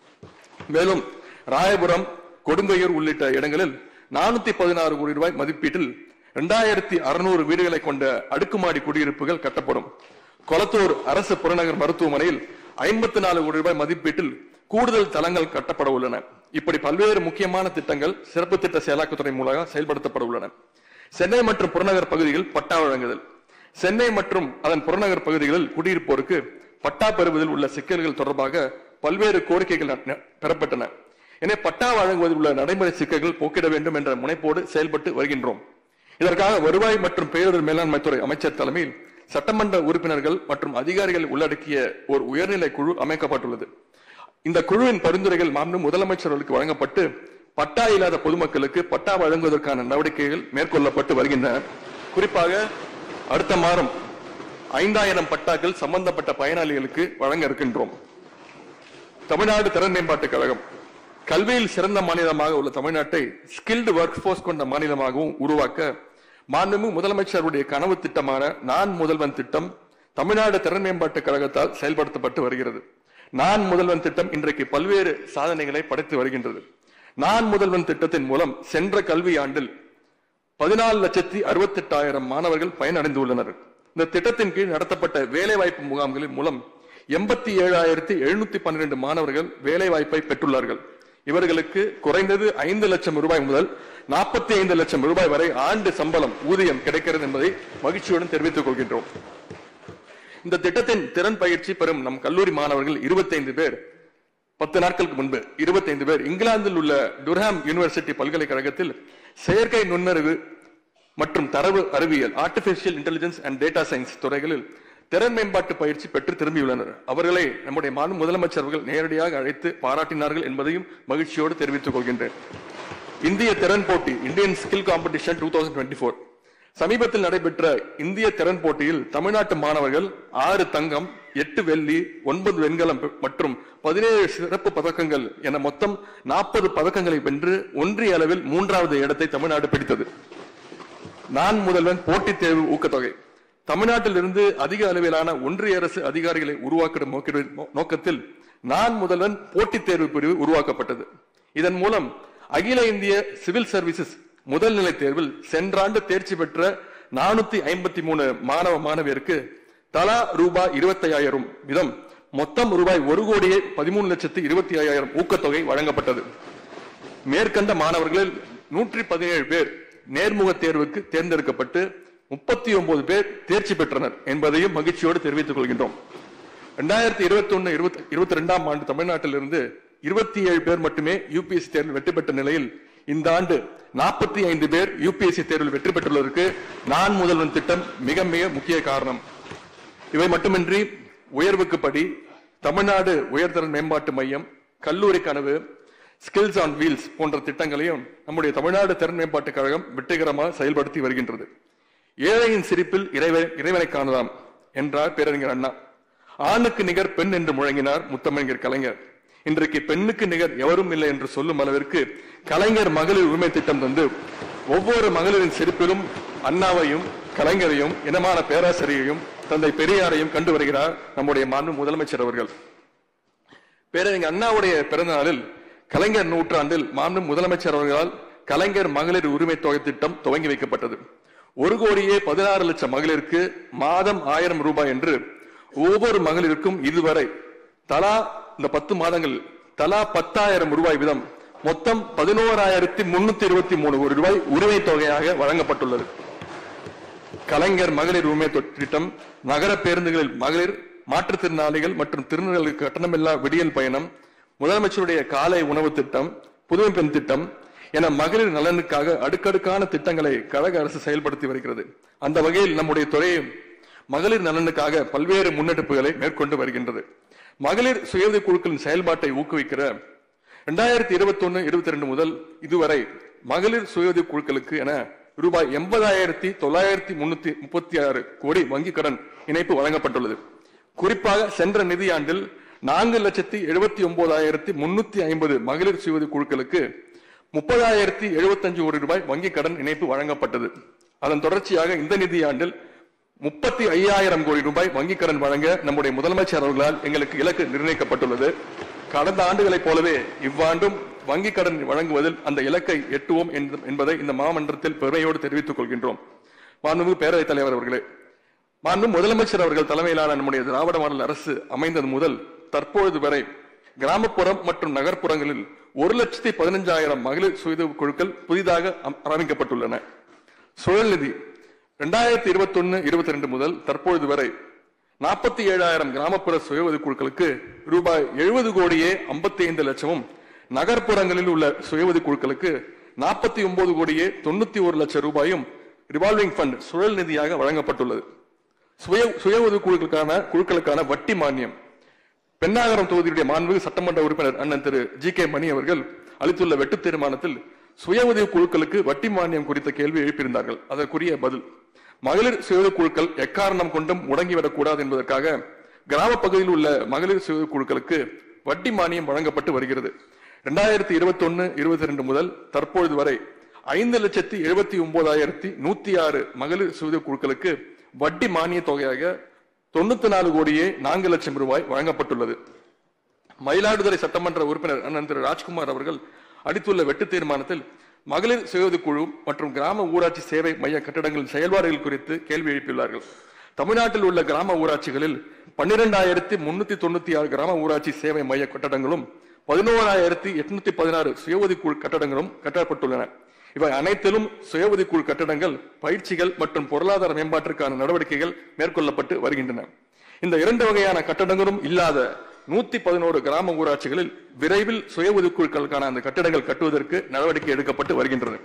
மேலும் ராயபுரம் கொடுங்கையூர் உள்ளிட்ட இடங்களில் நானூத்தி பதினாறு கோடி ரூபாய் மதிப்பீட்டில் இரண்டாயிரத்தி அறுநூறு வீடுகளை கொண்ட அடுக்குமாடி குடியிருப்புகள் கட்டப்படும் கொளத்தூர் அரசு புறநகர் மருத்துவமனையில் ஐம்பத்தி நாலு கோடி ரூபாய் மதிப்பீட்டில் கூடுதல் தளங்கள் கட்டப்பட உள்ளன இப்படி பல்வேறு முக்கியமான திட்டங்கள் சிறப்பு திட்ட செயலாக்கத்துறை மூலம் செயல்படுத்தப்பட உள்ளன சென்னை மற்றும் புறநகர் பகுதியில் பட்டா வழங்குதல் சென்னை மற்றும் அதன் புறநகர் பகுதிகளில் குடியிருப்போருக்கு பட்டா பெறுவதில் உள்ள சிக்கல்கள் தொடர்பாக பல்வேறு கோரிக்கைகள் ந- ந- பெறப்பட்டன எனவே பட்டா வழங்குவதில் உள்ள நடைமுறை சிக்கல்கள் போக்கிட வேண்டும் என்ற முனைப்போடு செயல்பட்டு வருகின்றோம் இதற்காக வருவாய் மற்றும் பேரிடர் மேலாண்மை துறை அமைச்சர் தலைமையில் சட்டமன்ற உறுப்பினர்கள் மற்றும் அதிகாரிகள் உள்ளடக்கிய ஒரு உயர்நிலை குழு அமைக்கப்பட்டுள்ளது இந்த குழுவின் பரிந்துரைகள் மாண்பு முதலமைச்சர்களுக்கு வழங்கப்பட்டு பட்டா இல்லாத பொதுமக்களுக்கு பட்டா வழங்குவதற்கான நடவடிக்கைகள் மேற்கொள்ளப்பட்டு வருகின்றன குறிப்பாக அடுத்த மாதம் ஐந்தாயிரம் பட்டாக்கள் சம்பந்தப்பட்ட பயனாளிகளுக்கு வழங்க இருக்கின்றோம் தமிழ்நாடு திறன் மேம்பாட்டுக் கழகம் கல்வியில் சிறந்த மாநிலமாக உள்ள தமிழ்நாட்டை ஸ்கில்டு ஒர்க் ஃபோர்ஸ் கொண்ட மாநிலமாகவும் உருவாக்க மாண்புமிகு முதலமைச்சருடைய கனவு திட்டமான நான் முதல்வன் திட்டம் தமிழ்நாடு திறன் மேம்பாட்டுக் கழகத்தால் செயல்படுத்தப்பட்டு வருகிறது நான் முதல்வன் திட்டம் இன்றைக்கு பல்வேறு சாதனைகளை படைத்து வருகின்றது நான் முதல்வன் திட்டத்தின் மூலம் சென்ற கல்வி ஆண்டில் பதினாலு லட்சத்தி அறுபத்தெட்டாயிரம் மாணவர்கள் பயனடைந்துள்ளனர் இந்த திட்டத்தின் கீழ் நடத்தப்பட்ட வேலைவாய்ப்பு முகாம்களின் மூலம் எண்பத்தி ஏழாயிரத்தி எழுநூத்தி பன்னிரண்டு மாணவர்கள் வேலைவாய்ப்பை பெற்றுள்ளார்கள் இவர்களுக்கு குறைந்தது ஐந்து லட்சம் ரூபாய் முதல் நாற்பத்தி ஐந்து லட்சம் ரூபாய் வரை ஆண்டு சம்பளம் ஊதியம் கிடைக்கிறது என்பதை மகிழ்ச்சியுடன் தெரிவித்துக் கொள்கின்றோம் இந்த திட்டத்தின் திறன் பயிற்சி பெறும் நம் கல்லூரி மாணவர்கள் 25 பேர் பத்து நாட்களுக்கு முன்பு 25 பேர் இங்கிலாந்தில் உள்ள டுர்ஹாம் யூனிவர்சிட்டி பல்கலைக்கழகத்தில் செயற்கை நுண்ணறிவு மற்றும் தரவு அறிவியல் artificial intelligence and data science துறைகளில் திறன் மேம்பாட்டு பயிற்சி பெற்று திரும்பியுள்ளனர் அவர்களை நம்முடைய மாநில முதலமைச்சர் அவர்கள் நேரடியாக அழைத்து பாராட்டினார்கள் என்பதையும் மகிழ்ச்சியோடு தெரிவித்துக் கொள்கின்றேன் இந்திய திறன் போட்டி Indian skill competition two thousand twenty four சமீபத்தில் நடைபெற்ற இந்திய திறன் போட்டியில் தமிழ்நாட்டு மாணவர்கள் ஆறு தங்கம் எட்டு வெள்ளி ஒன்பது வெண்கலம் மற்றும் பதினேழு சிறப்பு பதக்கங்கள் என மொத்தம் நாற்பது பதக்கங்களை வென்று ஒன்றிய அளவில் மூன்றாவது இடத்தை தமிழ்நாடு பிடித்தது நான் முதல்வன் போட்டித் தேர்வு ஊக்கத்தொகை தமிழ்நாட்டிலிருந்து அதிக அளவிலான ஒன்றிய அரசு அதிகாரிகளை உருவாக்கும் நோக்க- நோக்கத்தில் நான் முதல்வன் போட்டித் தேர்வு பிரிவு உருவாக்கப்பட்டது இதன் மூலம் அகில இந்திய சிவில் சர்வீசஸ் முதல் நிலை தேர்வில் சென்ற ஆண்டு தேர்ச்சி பெற்ற நானூத்தி ஐம்பத்தி மூணு மாணவ மாணவியருக்கு தலா ரூபாய் இருபத்தி ஐயாயிரம் வீதம் மொத்தம் ரூபாய் ஒரு கோடியே பதிமூணு லட்சத்து இருபத்தி ஐயாயிரம் ஊக்கத்தொகை வழங்கப்பட்டது மேற்கண்ட மாணவர்களில் நூற்றி பதினேழு பேர் நேர்முக தேர்வுக்கு தேர்ந்தெடுக்கப்பட்டு முப்பத்தி ஒன்பது பேர் தேர்ச்சி பெற்றனர் என்பதையும் மகிழ்ச்சியோடு தெரிவித்துக் கொள்கின்றோம் இரண்டாயிரத்தி இருபத்தி ஒன்னு இருபத்தி ரெண்டாம் ஆண்டு தமிழ்நாட்டிலிருந்து இருபத்தி ஏழு பேர் மட்டுமே யூபிஎஸ்சி தேர்வில் வெற்றி பெற்ற நிலையில் இந்த ஆண்டு நாற்பத்தி ஐந்து பேர் யூபிஎஸ்சி தேர்வில் வெற்றி பெற்றுள்ளதற்கு நான் முதல்வன் திட்டம் மிக மிக முக்கிய காரணம் இவை மட்டுமின்றி உயர்வுக்கு படி தமிழ்நாடு உயர்தர மேம்பாட்டு மையம் கல்லூரி கனவு ஸ்கில்ஸ் ஆன் வீல்ஸ் போன்ற திட்டங்களையும் நம்முடைய தமிழ்நாடு திறன் மேம்பாட்டு கழகம் வெற்றிகரமாக செயல்படுத்தி வருகின்றது ஏழையின் சிரிப்பில் இறைவன் இறைவனை காணலாம் என்றார் பேரறிஞர் அண்ணா ஆணுக்கு நிகர் பெண் என்று முழங்கினார் முத்தமிழர் கலைஞர் இன்றைக்கு பெண்ணுக்கு நிகர் எவரும் இல்லை என்று சொல்லும் அளவிற்கு கலைஞர் மகளிர் உரிமை திட்டம் தந்து ஒவ்வொரு மகளிரின் சிரிப்பிலும் அண்ணாவையும் கலைஞரையும் இனமான பேராசிரியரையும் தந்தை பெரியாரையும் கண்டு வருகிறார் நம்முடைய மாண்பு முதலமைச்சர் அவர்கள் பேரறிஞர் அண்ணாவுடைய பிறந்த நாளில் கலைஞர் நூற்றாண்டில் மாண்பு முதலமைச்சர் அவர்களால் கலைஞர் மகளிர் உரிமை தொகை திட்டம் துவங்கி வைக்கப்பட்டது ஒரு கோடியே பதினாறு லட்சம் மகளிருக்கு மாதம் ஆயிரம் ரூபாய் என்று ஒவ்வொரு மகளிருக்கும் இதுவரை தலா இந்த பத்து மாதங்கள் தலா பத்தாயிரம் ரூபாய் வீதம் மொத்தம் பதினோராயிரத்தி முன்னூத்தி இருபத்தி மூணு கோடி ரூபாய் உரிமை தொகையாக வழங்கப்பட்டுள்ளது கலைஞர் மகளிர் உரிமை தொ- திட்டம் நகர பேருந்துகளில் மகளிர் மாற்றுத்திறனாளிகள் மற்றும் திருநர்களுக்கு கட்டணமில்லா விடியல் பயணம் முதலமைச்சருடைய காலை உணவு திட்டம் புதுமை பெண் திட்டம் என மகளிர் நலனுக்காக அடுக்கடுக்கான திட்டங்களை கழக அரசு செயல்படுத்தி வருகிறது அந்த வகையில் நம்முடைய துறை மகளிர் நலனுக்காக பல்வேறு முன்னெடுப்புகளை மேற்கொண்டு வருகின்றது மகளிர் சுயஉதவி குழுக்களின் செயல்பாட்டை ஊக்குவிக்கிற இரண்டாயிரத்தி இருபத்தி ஒன்னு இருபத்தி ரெண்டு முதல் இதுவரை மகளிர் சுயஉதவி குழுக்களுக்கு என ரூபாய் எண்பதாயிரத்தி தொள்ளாயிரத்தி முன்னூத்தி முப்பத்தி ஆறு கோடி வங்கிக் கடன் இணைப்பு வழங்கப்பட்டுள்ளது குறிப்பாக சென்ற நிதியாண்டில் நான்கு லட்சத்தி எழுபத்தி ஒன்பதாயிரத்தி முன்னூத்தி ஐம்பது மகளிர் சுயஉதவி குழுக்களுக்கு முப்பதாயிரத்தி எழுபத்தஞ்சு கோடி ரூபாய் வங்கிக் கடன் இணைப்பு வழங்கப்பட்டது அதன் தொடர்ச்சியாக இந்த நிதியாண்டில் முப்பத்தி ஐயாயிரம் கோடி ரூபாய் வங்கிக் கடன் வழங்க நம்முடைய முதலமைச்சர் அவர்களால் எங்களுக்கு இலக்கு நிர்ணயிக்கப்பட்டுள்ளது கடந்த ஆண்டுகளைப் போலவே இவ்வாண்டும் வங்கிக் கடன் வழங்குவதில் அந்த இலக்கை எட்டுவோம் என்ப- என்பதை இந்த மாமன்றத்தில் பெருமையோடு தெரிவித்துக் கொள்கின்றோம் மாண்புமிகு பேரவைத் தலைவர் அவர்களே மாண்பு முதலமைச்சர் அவர்கள் தலைமையிலான நம்முடைய திராவிட மாடல் அரசு அமைந்தது முதல் தற்பொழுது வரை கிராமப்புறம் மற்றும் நகர்ப்புறங்களில் ஒரு லட்சத்தி பதினஞ்சாயிரம் மகளிர் சுயதொழில் குழுக்கள் புதிதாக அம்- ஆரம்பிக்கப்பட்டுள்ளன சுழல் நிதி இரண்டாயிரத்தி இருபத்தி ஒன்னு இருபத்தி ரெண்டு முதல் தற்பொழுது வரை நாற்பத்தி ஏழாயிரம் கிராமப்புற சுய உதவிக் குழுக்களுக்கு ரூபாய் எழுபது கோடியே ஐம்பத்தி ஐந்து லட்சமும் நகர்ப்புறங்களில் உள்ள சுய உதவிக் குழுக்களுக்கு நாற்பத்தி ஒன்பது கோடியே தொண்ணூத்தி ஒரு லட்சம் ரூபாயும் ரிவால்விங் ஃபண்ட் சுழல் நிதியாக வழங்கப்பட்டுள்ளது சுய சுய உதவி குழுக்களுக்கான குழுக்களுக்கான வட்டி மானியம் பெண்ணாகரம் தொகுதியுடைய மாண்புமிகு சட்டமன்ற உறுப்பினர் அண்ணன் திரு ஜி கே மணி அவர்கள் அளித்துள்ள வெட்டு தீர்மானத்தில் சுய உதவி குழுக்களுக்கு வட்டி மானியம் குறித்த கேள்வி எழுப்பியிருந்தார்கள் அதற்குரிய பதில் மகளிர் சுய உதவி குழுக்கள் எக்காரணம் கொண்டும் முடங்கிவிடக் கூடாது என்பதற்காக கிராம பகுதியில் உள்ள மகளிர் சுய உதவி குழுக்களுக்கு வட்டி மானியம் வழங்கப்பட்டு வருகிறது இரண்டாயிரத்தி இருபத்தி ஒன்னு இருபத்தி ரெண்டு முதல் தற்பொழுது வரை ஐந்து லட்சத்தி எழுபத்தி ஒன்பதாயிரத்தி நூத்தி ஆறு மகளிர் சுய உதவி குழுக்களுக்கு வட்டி மானிய தொகையாக தொண்ணூத்தி நாலு கோடியே நான்கு லட்சம் ரூபாய் வழங்கப்பட்டுள்ளது மயிலாடுதுறை சட்டமன்ற உறுப்பினர் அண்ணன் திரு ராஜ்குமார் அவர்கள் அளித்துள்ள வெட்டு தீர்மானத்தில் மகளிர் சுயஉதவி குழு மற்றும் கிராம ஊராட்சி சேவை மைய கட்டடங்களின் செயல்பாடுகள் குறித்து கேள்வி எழுப்பியுள்ளார்கள் தமிழ்நாட்டில் உள்ள கிராம ஊராட்சிகளில் பன்னிரெண்டாயிரத்தி முன்னூத்தி தொண்ணூத்தி ஆறு கிராம ஊராட்சி சேவை மைய கட்டடங்களும் பதினோராயிரத்தி எட்நூத்தி பதினாறு சுயஉதவி குழு கட்டடங்களும் கட்டப்பட்டுள்ளன இவை அனைத்திலும் சுயஉதவி குழு கட்டடங்கள் பயிற்சிகள் மற்றும் பொருளாதார மேம்பாட்டிற்கான நடவடிக்கைகள் மேற்கொள்ளப்பட்டு வருகின்றன இந்த இரண்டு வகையான கட்டடங்களும் இல்லாத நூத்தி பதினோரு கிராம ஊராட்சிகளில் விரைவில் சுய உதவிக்குழுக்களுக்கான அந்த கட்டடங்கள் கட்டுவதற்கு நடவடிக்கை எடுக்கப்பட்டு வருகின்றன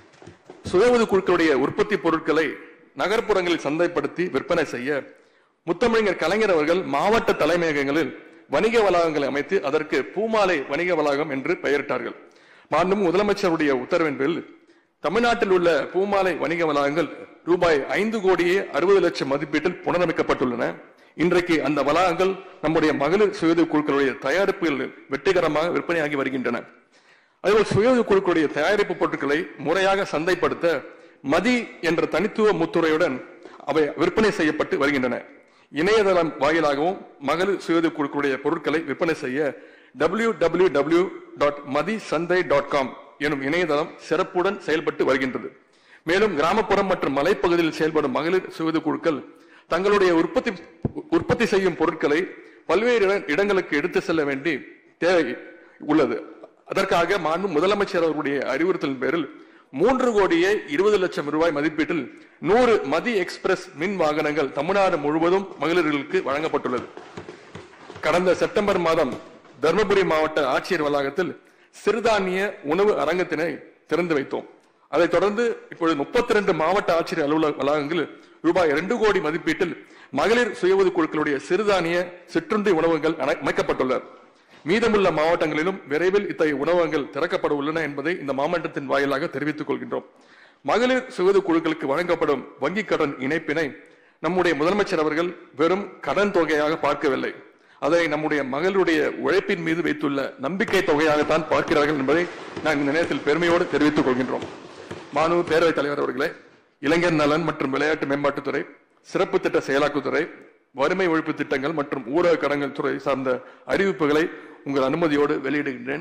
சுய உதவிக்குழுக்களுடைய உற்பத்தி பொருட்களை நகர்ப்புறங்களில் சந்தைப்படுத்தி விற்பனை செய்ய முத்தமிழர் கலைஞர் அவர்கள் மாவட்ட தலைமையகங்களில் வணிக வளாகங்களை அமைத்து அதற்கு பூமாலை வணிக வளாகம் என்று பெயரிட்டார்கள் மாண்புமிகு முதலமைச்சருடைய உத்தரவின் பேரில் தமிழ்நாட்டில் உள்ள பூமாலை வணிக வளாகங்கள் ரூபாய் ஐந்து கோடியே அறுபது லட்சம் மதிப்பீட்டில் புனரமைக்கப்பட்டுள்ளன இன்றைக்கு அந்த வளாகங்கள் நம்முடைய மகளிர் சுயது குழுக்களுடைய தயாரிப்புகள் வெற்றிகரமாக விற்பனையாகி வருகின்றன அதுபோல் சுயது குழுக்களுடைய தயாரிப்பு பொருட்களை முறையாக சந்தைப்படுத்த மதி என்ற தனித்துவ முத்துரையுடன் அவை விற்பனை செய்யப்பட்டு வருகின்றன இணையதளம் வாயிலாகவும் மகளிர் சுயது குழுக்களுடைய பொருட்களை விற்பனை செய்ய W W W dot Mathi Santhai dot com எனும் இணையதளம் சிறப்புடன் செயல்பட்டு வருகின்றது மேலும் கிராமப்புறம் மற்றும் மலைப்பகுதியில் செயல்படும் மகளிர் சுயது குழுக்கள் தங்களுடைய உற்பத்தி உற்பத்தி செய்யும் பொருட்களை பல்வேறு இட- இடங்களுக்கு எடுத்து செல்ல வேண்டி தேவை உள்ளது அதற்காக மாண்பு முதலமைச்சர் அவருடைய அறிவுறுத்தலின் பேரில் மூன்று கோடியே இருபது லட்சம் ரூபாய் மதிப்பீட்டில் நூறு மதி எக்ஸ்பிரஸ் மின் வாகனங்கள் தமிழ்நாடு முழுவதும் மகளிர்களுக்கு வழங்கப்பட்டுள்ளது கடந்த செப்டம்பர் மாதம் தருமபுரி மாவட்ட ஆட்சியர் வளாகத்தில் சிறுதானிய உணவு அரங்கத்தினை திறந்து வைத்தோம் அதைத் தொடர்ந்து இப்பொழுது முப்பத்தி ரெண்டு மாவட்ட ஆட்சியர் அலுவலக வளாகங்களில் ரூபாய் இரண்டு கோடி மதிப்பீட்டில் மகளிர் சுய உதவிக் குழுக்களுடைய சிறுதானிய சிற்றுண்டி உணவகங்கள் அமை- அமைக்கப்பட்டுள்ளன மீதமுள்ள மாவட்டங்களிலும் விரைவில் இத்தகைய உணவகங்கள் திறக்கப்பட உள்ளன என்பதை இந்த மாவட்டத்தின் வாயிலாக தெரிவித்துக் கொள்கின்றோம் மகளிர் சுயது குழுக்களுக்கு வழங்கப்படும் வங்கிக் கடன் இணைப்பினை நம்முடைய முதலமைச்சர் அவர்கள் வெறும் கடன் தொகையாக பார்க்கவில்லை அதை நம்முடைய மகளுடைய உழைப்பின் மீது வைத்துள்ள நம்பிக்கை தொகையாகத்தான் பார்க்கிறார்கள் என்பதை நான் இந்த நேரத்தில் பெருமையோடு தெரிவித்துக் கொள்கின்றோம் மாணவ பேரவைத் தலைவர் அவர்களே இளைஞர் நலன் மற்றும் விளையாட்டு மேம்பாட்டுத்துறை சிறப்பு திட்ட செயலாக்குத்துறை வறுமை ஒழிப்பு திட்டங்கள் மற்றும் ஊரக கடன்கள் துறை சார்ந்த அறிவிப்புகளை உங்கள் அனுமதியோடு வெளியிடுகின்றேன்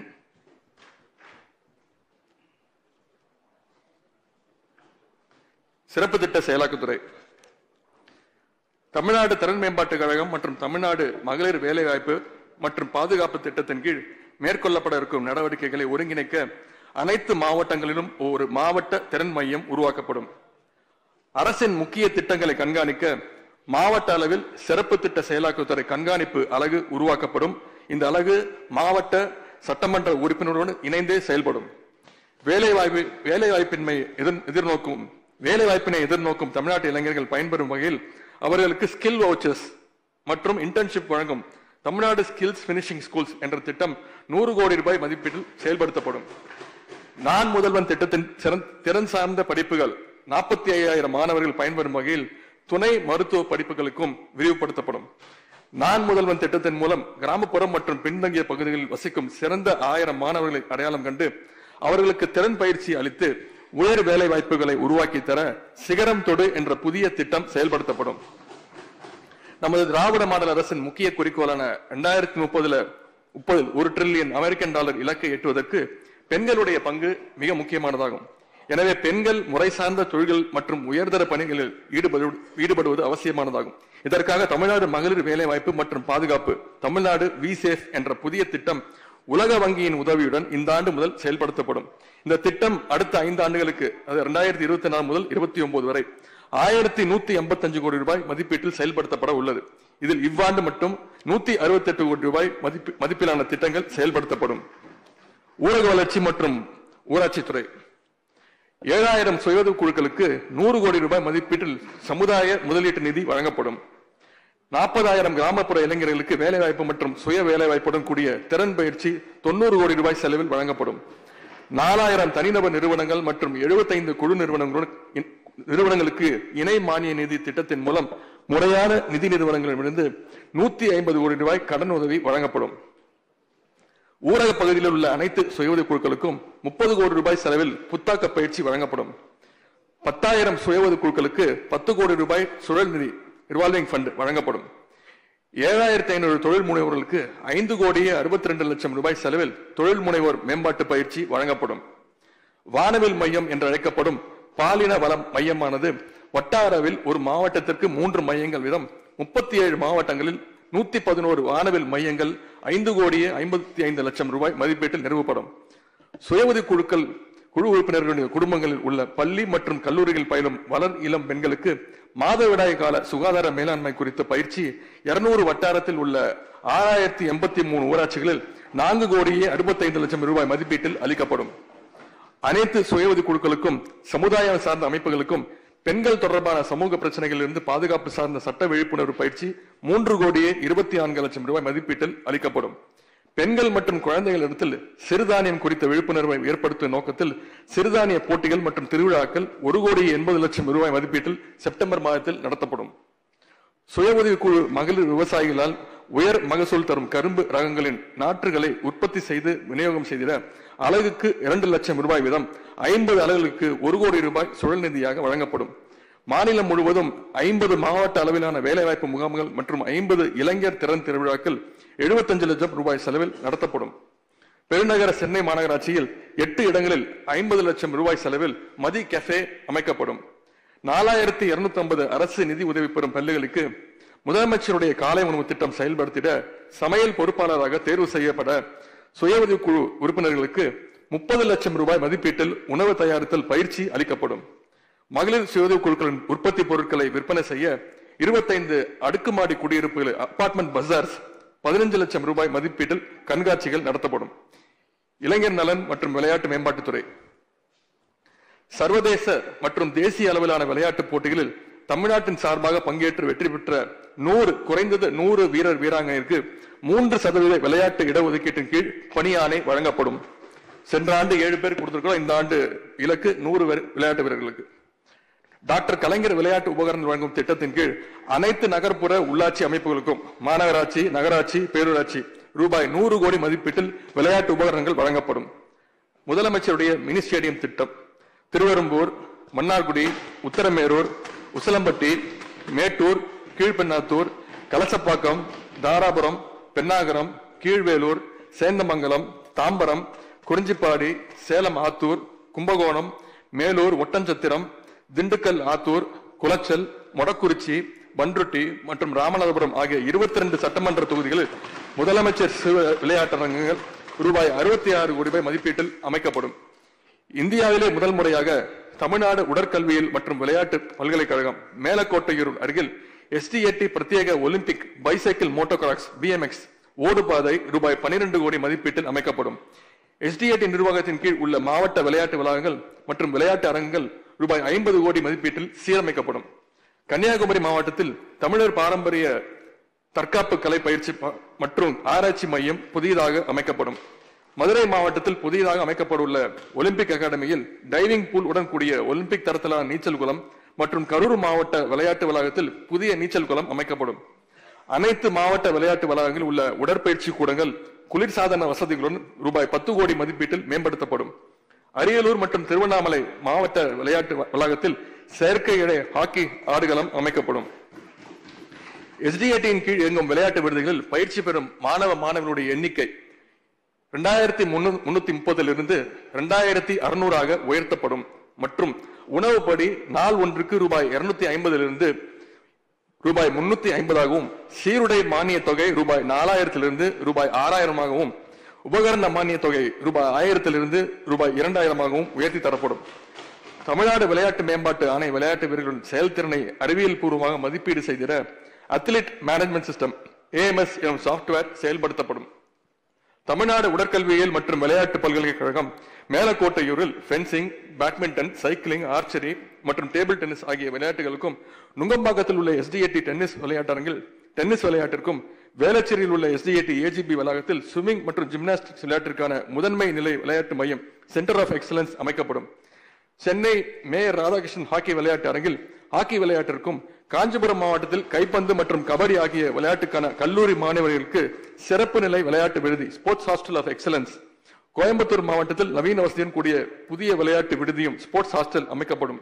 சிறப்பு திட்ட செயலாக்குத்துறை தமிழ்நாடு திறன் மேம்பாட்டுக் கழகம் மற்றும் தமிழ்நாடு மகளிர் வேலைவாய்ப்பு மற்றும் பாதுகாப்பு திட்டத்தின் கீழ் மேற்கொள்ளப்பட இருக்கும் நடவடிக்கைகளை ஒருங்கிணைக்க அனைத்து மாவட்டங்களிலும் ஒரு மாவட்ட திறன் மையம் உருவாக்கப்படும் அரசின் முக்கிய திட்டங்களை கண்காணிக்க மாவட்ட அளவில் சிறப்பு திட்ட செயலாக்கத்துறை கண்காணிப்பு அலகு உருவாக்கப்படும் இந்த அலகு மாவட்ட சட்டமன்ற உறுப்பினருடன் இணைந்தே செயல்படும் வேலைவாய்ப்பு வேலைவாய்ப்பின்மை எதிர் எதிர்நோக்கும் வேலைவாய்ப்பினை எதிர்நோக்கும் தமிழ்நாட்டு இளைஞர்கள் பயன்பெறும் வகையில் அவர்களுக்கு ஸ்கில் வவுச்சர்ஸ் மற்றும் இன்டர்ன்ஷிப் வழங்கும் தமிழ்நாடு ஸ்கில்ஸ் பினிஷிங் ஸ்கூல்ஸ் என்ற திட்டம் நூறு கோடி ரூபாய் மதிப்பீட்டில் செயல்படுத்தப்படும் நான் முதல்வன் திட்டத்தின் சிறந்த- திறன் சார்ந்த படிப்புகள் நாற்பத்தி ஐயாயிரம் மாணவர்கள் பயன்பெறும் வகையில் துணை மருத்துவ படிப்புகளுக்கும் விரிவுபடுத்தப்படும் நான் முதல்வன் திட்டத்தின் மூலம் கிராமப்புறம் மற்றும் பின்தங்கிய பகுதிகளில் வசிக்கும் சிறந்த ஆயிரம் மாணவர்களை அடையாளம் கண்டு அவர்களுக்கு திறன் பயிற்சி அளித்து உயர் வேலை வாய்ப்புகளை உருவாக்கி தர சிகரம் தொடு என்ற புதிய திட்டம் செயல்படுத்தப்படும் நமது திராவிட மாடல் அரசின் முக்கிய குறிக்கோளான இரண்டாயிரத்தி முப்பதுல முப்பதில் ஒரு டிரில்லியன் அமெரிக்கன் டாலர் இலக்கை எட்டுவதற்கு பெண்களுடைய பங்கு மிக முக்கியமானதாகும் எனவே பெண்கள் முறை சார்ந்த தொழில்கள் மற்றும் உயர்தர பணிகளில் ஈடுபடு ஈடுபடுவது அவசியமானதாகும் இதற்காக தமிழ்நாடு மகளிர் வேலைவாய்ப்பு மற்றும் பாதுகாப்பு தமிழ்நாடு வி சேஃப் என்ற புதிய திட்டம் உலக வங்கியின் உதவியுடன் இந்த ஆண்டு முதல் செயல்படுத்தப்படும் இந்த திட்டம் அடுத்த ஐந்து ஆண்டுகளுக்கு அது இரண்டாயிரத்தி இருபத்தி நாலு முதல் இருபத்தி ஒன்பது வரை ஆயிரத்தி நூத்தி எண்பத்தஞ்சு கோடி ரூபாய் மதிப்பீட்டில் செயல்படுத்தப்பட உள்ளது இதில் இவ்வாண்டு மட்டும் நூத்தி அறுபத்தி எட்டு கோடி ரூபாய் மதிப்பு மதிப்பிலான திட்டங்கள் செயல்படுத்தப்படும் ஊரக வளர்ச்சி மற்றும் ஊராட்சித்துறை ஏழாயிரம் சுயஉதவி குழுக்களுக்கு நூறு கோடி ரூபாய் மதிப்பீட்டில் சமுதாய முதலீட்டு நிதி வழங்கப்படும் நாற்பதாயிரம் கிராமப்புற இளைஞர்களுக்கு வேலைவாய்ப்பு மற்றும் சுய வேலைவாய்ப்புடன் கூடிய திறன் பயிற்சி தொண்ணூறு கோடி ரூபாய் செலவில் வழங்கப்படும் நாலாயிரம் தனிநபர் நிறுவனங்கள் மற்றும் 75 குழு நிறுவனங்களுடன் இன்- நிறுவனங்களுக்கு இணை மானிய நிதி திட்டத்தின் மூலம் முறையான நிதி நிறுவனங்களிடமிருந்து நூத்தி ஐம்பது கோடி ரூபாய் கடன் உதவி வழங்கப்படும் ஊரக பகுதியில் உள்ள அனைத்து சுய உதவிக் குழுக்களுக்கும் முப்பது கோடி ரூபாய் செலவில் புத்தாக்க பயிற்சி வழங்கப்படும் பத்தாயிரம் சுய உதவிக் குழுக்களுக்கு பத்து கோடி ரூபாய் சுழல் நிதி ரிவால்விங் ஃபண்ட் வழங்கப்படும் ஏழாயிரத்தி ஐநூறு தொழில் முனைவோர்களுக்கு ஐந்து கோடியே அறுபத்தி ரெண்டு லட்சம் ரூபாய் செலவில் தொழில் முனைவோர் மேம்பாட்டு பயிற்சி வழங்கப்படும் வானவில் மையம் என்று அழைக்கப்படும் பாலின வளம் மையமானது வட்டாரவில் ஒரு மாவட்டத்திற்கு மூன்று மையங்கள் வீதம் முப்பத்தி ஏழு மாவட்டங்களில் நூத்தி பதினோரு வானவில் மையங்கள் ஐந்து கோடியே ஐம்பத்தி ஐந்து லட்சம் ரூபாய் மதிப்பீட்டில் நிறுவப்படும் சுயஉதவி குழுக்கள் குழு உறுப்பினர்களுடைய குடும்பங்களில் உள்ள பள்ளி மற்றும் கல்லூரிகள் பயிலும் வளர் இளம் பெண்களுக்கு மாதவிடாய் கால சுகாதார மேலாண்மை குறித்த பயிற்சி இருநூறு வட்டாரத்தில் உள்ள ஆறாயிரத்தி எண்பத்தி மூணு ஊராட்சிகளில் நான்கு கோடியே அறுபத்தைந்து லட்சம் ரூபாய் மதிப்பீட்டில் அளிக்கப்படும் அனைத்து சுய உதவி குழுக்களுக்கும் சமுதாயம் சார்ந்த அமைப்புகளுக்கும் பெண்கள் தொடர்பான சமூக பிரச்சனைகளிலிருந்து பாதுகாப்பு சார்ந்த சட்ட விழிப்புணர்வு பயிற்சி மூன்று கோடியே இருபத்தி நான்கு லட்சம் ரூபாய் மதிப்பீட்டில் அளிக்கப்படும் பெண்கள் மற்றும் குழந்தைகளிடத்தில் சிறுதானியம் குறித்த விழிப்புணர்வை ஏற்படுத்தும் நோக்கத்தில் சிறுதானிய போட்டிகள் மற்றும் திருவிழாக்கள் ஒரு கோடி எண்பது லட்சம் ரூபாய் மதிப்பீட்டில் செப்டம்பர் மாதத்தில் நடத்தப்படும் சுய உதவிக்குழு மகளிர் விவசாயிகளால் உயர் மகசூல் தரும் கரும்பு ரகங்களின் நாற்றுகளை உற்பத்தி செய்து விநியோகம் செய்திட அலகுக்கு இரண்டு லட்சம் ரூபாய் வீதம் ஐம்பது அலகுகளுக்கு ஒரு கோடி ரூபாய் சுழல் நிதியாக வழங்கப்படும் மாநிலம் முழுவதும் ஐம்பது மாவட்ட அளவிலான வேலைவாய்ப்பு முகாம்கள் மற்றும் ஐம்பது இளைஞர் திறன் திருவிழாக்கள் எழுபத்தஞ்சு லட்சம் ரூபாய் செலவில் நடத்தப்படும் பெருநகர சென்னை மாநகராட்சியில் எட்டு இடங்களில் ஐம்பது லட்சம் ரூபாய் செலவில் மதி கெஃபே அமைக்கப்படும் நாலாயிரத்தி இருநூத்தி ஐம்பது அரசு நிதி உதவி பெறும் பள்ளிகளுக்கு முதலமைச்சருடைய காலை உணவு திட்டம் செயல்படுத்திட சமையல் பொறுப்பாளராக தேர்வு செய்யப்பட சுய உதவிக்குழு உறுப்பினர்களுக்கு முப்பது லட்சம் ரூபாய் மதிப்பீட்டில் உணவு தயாரித்தல் பயிற்சி அளிக்கப்படும் மகளிர் சுய உதவிக் குழுக்களின் உற்பத்தி பொருட்களை விற்பனை செய்ய இருபத்தைந்து அடுக்குமாடி குடியிருப்புகள் அபார்ட்மெண்ட் பஜார்ஸ் பதினஞ்சு லட்சம் ரூபாய் மதிப்பீட்டில் கண்காட்சிகள் நடத்தப்படும் இளைஞர் நலன் மற்றும் விளையாட்டு மேம்பாட்டுத்துறை சர்வதேச மற்றும் தேசிய அளவிலான விளையாட்டுப் போட்டிகளில் தமிழ்நாட்டின் சார்பாக பங்கேற்று வெற்றி பெற்ற நூறு குறைந்தது நூறு வீரர் வீராங்கனைக்கு மூன்று சதவீத விளையாட்டு இடஒதுக்கீட்டின் கீழ் பணியாணை வழங்கப்படும் சென்ற ஆண்டு ஏழு பேர் கொடுத்திருக்கிறோம் இந்த ஆண்டு இலக்கு நூறு விளையாட்டு வீரர்களுக்கு டாக்டர் கலைஞர் விளையாட்டு உபகரணங்கள் வழங்கும் திட்டத்தின் கீழ் அனைத்து நகர்ப்புற உள்ளாட்சி அமைப்புகளுக்கும் மாநகராட்சி நகராட்சி பேரூராட்சி ரூபாய் நூறு கோடி மதிப்பீட்டில் விளையாட்டு உபகரணங்கள் வழங்கப்படும் முதலமைச்சருடைய மினி ஸ்டேடியம் திட்டம் திருவெரும்பூர் மன்னார்குடி உத்தரமேரூர் உசிலம்பட்டி மேட்டூர் கீழ்பெண்ணாத்தூர் கலசப்பாக்கம் தாராபுரம் பெண்ணாகரம் கீழ்வேலூர் சேந்தமங்கலம் தாம்பரம் குறிஞ்சிப்பாடி சேலம் ஆத்தூர் கும்பகோணம் மேலூர் ஒட்டஞ்சத்திரம் திண்டுக்கல் ஆத்தூர் குளச்சல் மொடக்குறிச்சி பன்ருட்டி மற்றும் ராமநாதபுரம் ஆகிய இருபத்தி ரெண்டு சட்டமன்ற தொகுதிகளில் முதலமைச்சர் சிறு விளையாட்டரங்கங்கள் ரூபாய் அறுபத்தி ஆறு கோடி ரூபாய் மதிப்பீட்டில் அமைக்கப்படும் இந்தியாவிலே முதல் முறையாக தமிழ்நாடு உடற்கல்வியல் மற்றும் விளையாட்டு பல்கலைக்கழகம் மேலக்கோட்டையூர் அருகில் எஸ்டிஏடி பிரத்யேக ஒலிம்பிக் பைசைக்கிள் மோட்டோகிராக்ஸ் பிஎம்எக்ஸ் ஓடுபாதை ரூபாய் 12 கோடி மதிப்பீட்டில் அமைக்கப்படும் எஸ்டிஏடி நிர்வாகத்தின் கீழ் உள்ள மாவட்ட விளையாட்டு வளாகங்கள் மற்றும் விளையாட்டு அரங்குகள் ரூபாய் ஐம்பது கோடி மதிப்பீட்டில் சீரமைக்கப்படும் கன்னியாகுமரி மாவட்டத்தில் தமிழர் பாரம்பரிய தற்காப்பு கலை பயிற்சி ப- மற்றும் ஆராய்ச்சி மையம் புதியதாக அமைக்கப்படும் மதுரை மாவட்டத்தில் புதியதாக அமைக்கப்பட்டுள்ள ஒலிம்பிக் அகாடமியில் டைவிங் பூல் உடன் கூடிய ஒலிம்பிக் தரத்திலான நீச்சல் குளம் மற்றும் கரூர் மாவட்ட விளையாட்டு வளாகத்தில் புதிய நீச்சல் குளம் அமைக்கப்படும் அனைத்து மாவட்ட விளையாட்டு வளாகங்களில் உள்ள உடற்பயிற்சி கூடங்கள் குளிர்சாதன வசதிகளுடன் ரூபாய் பத்து கோடி மதிப்பீட்டில் மேம்படுத்தப்படும் அரியலூர் மற்றும் திருவண்ணாமலை மாவட்ட விளையாட்டு வளாகத்தில் செயற்கை இழை ஹாக்கி ஆடுகளம் அமைக்கப்படும் எஸ்டிஏடியின் கீழ் இயங்கும் விளையாட்டு விடுதிகளில் பயிற்சி பெறும் மாணவ மாணவர்களுடைய எண்ணிக்கை ரெண்டாயிரத்தி முன்னூத்தி முப்பதிலிருந்து ரெண்டாயிரத்தி அறுநூறாக உயர்த்தப்படும் மற்றும் உணவுப்படி நாள் ஒன்றுக்கு ரூபாய் இருநூத்தி ஐம்பதிலிருந்து ரூபாய் முன்னூத்தி ஐம்பதாகவும் சீருடை மானிய தொகை ரூபாய் நாலாயிரத்திலிருந்து ரூபாய் ஆறாயிரமாகவும் உபகரண மானிய தொகை ரூபாய் ஆயிரத்திலிருந்து ரூபாய் இரண்டாயிரமாகவும் உயர்த்தி தரப்படும் தமிழ்நாடு விளையாட்டு மேம்பாட்டு ஆணை விளையாட்டு வீரர்களின் செயல்திறனை அறிவியல் பூர்வமாக மதிப்பீடு செய்திட அத்லெட் மேனேஜ்மெண்ட் சிஸ்டம் ஏஎம்எஸ் எனும் சாஃப்ட்வேர் செயல்படுத்தப்படும் தமிழ்நாடு உடற்கல்வியியல் மற்றும் விளையாட்டு பல்கலைக்கழகம் மேலக்கோட்டையூரில் ஃபென்சிங் பேட்மிண்டன் சைக்கிளிங் ஆர்ச்சரி மற்றும் டேபிள் டென்னிஸ் ஆகிய விளையாட்டுகளுக்கும் நுங்கம்பாக்கத்தில் உள்ள எஸ்டிஏடி டென்னிஸ் விளையாட்டரங்கில் டென்னிஸ் விளையாட்டிற்கும் வேளச்சேரியில் உள்ள எஸ்டிஏடி ஏஜிபி வளாகத்தில் ஸ்விம்மிங் மற்றும் ஜிம்னாஸ்டிக்ஸ் விளையாட்டிற்கான முதன்மை நிலை விளையாட்டு மையம் சென்டர் ஆஃப் எக்ஸலன்ஸ் அமைக்கப்படும் சென்னை மேயர் ராதாகிருஷ்ணன் ஹாக்கி விளையாட்டு அரங்கில் ஹாக்கி விளையாட்டிற்கும் காஞ்சிபுரம் மாவட்டத்தில் கைப்பந்து மற்றும் கபடி ஆகிய விளையாட்டுக்கான கல்லூரி மாணவர்களுக்கு சிறப்பு நிலை விளையாட்டு விடுதி sports hostel of excellence Coimbatore மாவட்டத்தில் நவீன வசதியுடன் கூடிய புதிய விளையாட்டு விடுதியும் ஸ்போர்ட்ஸ் ஹாஸ்டல் அமைக்கப்படும்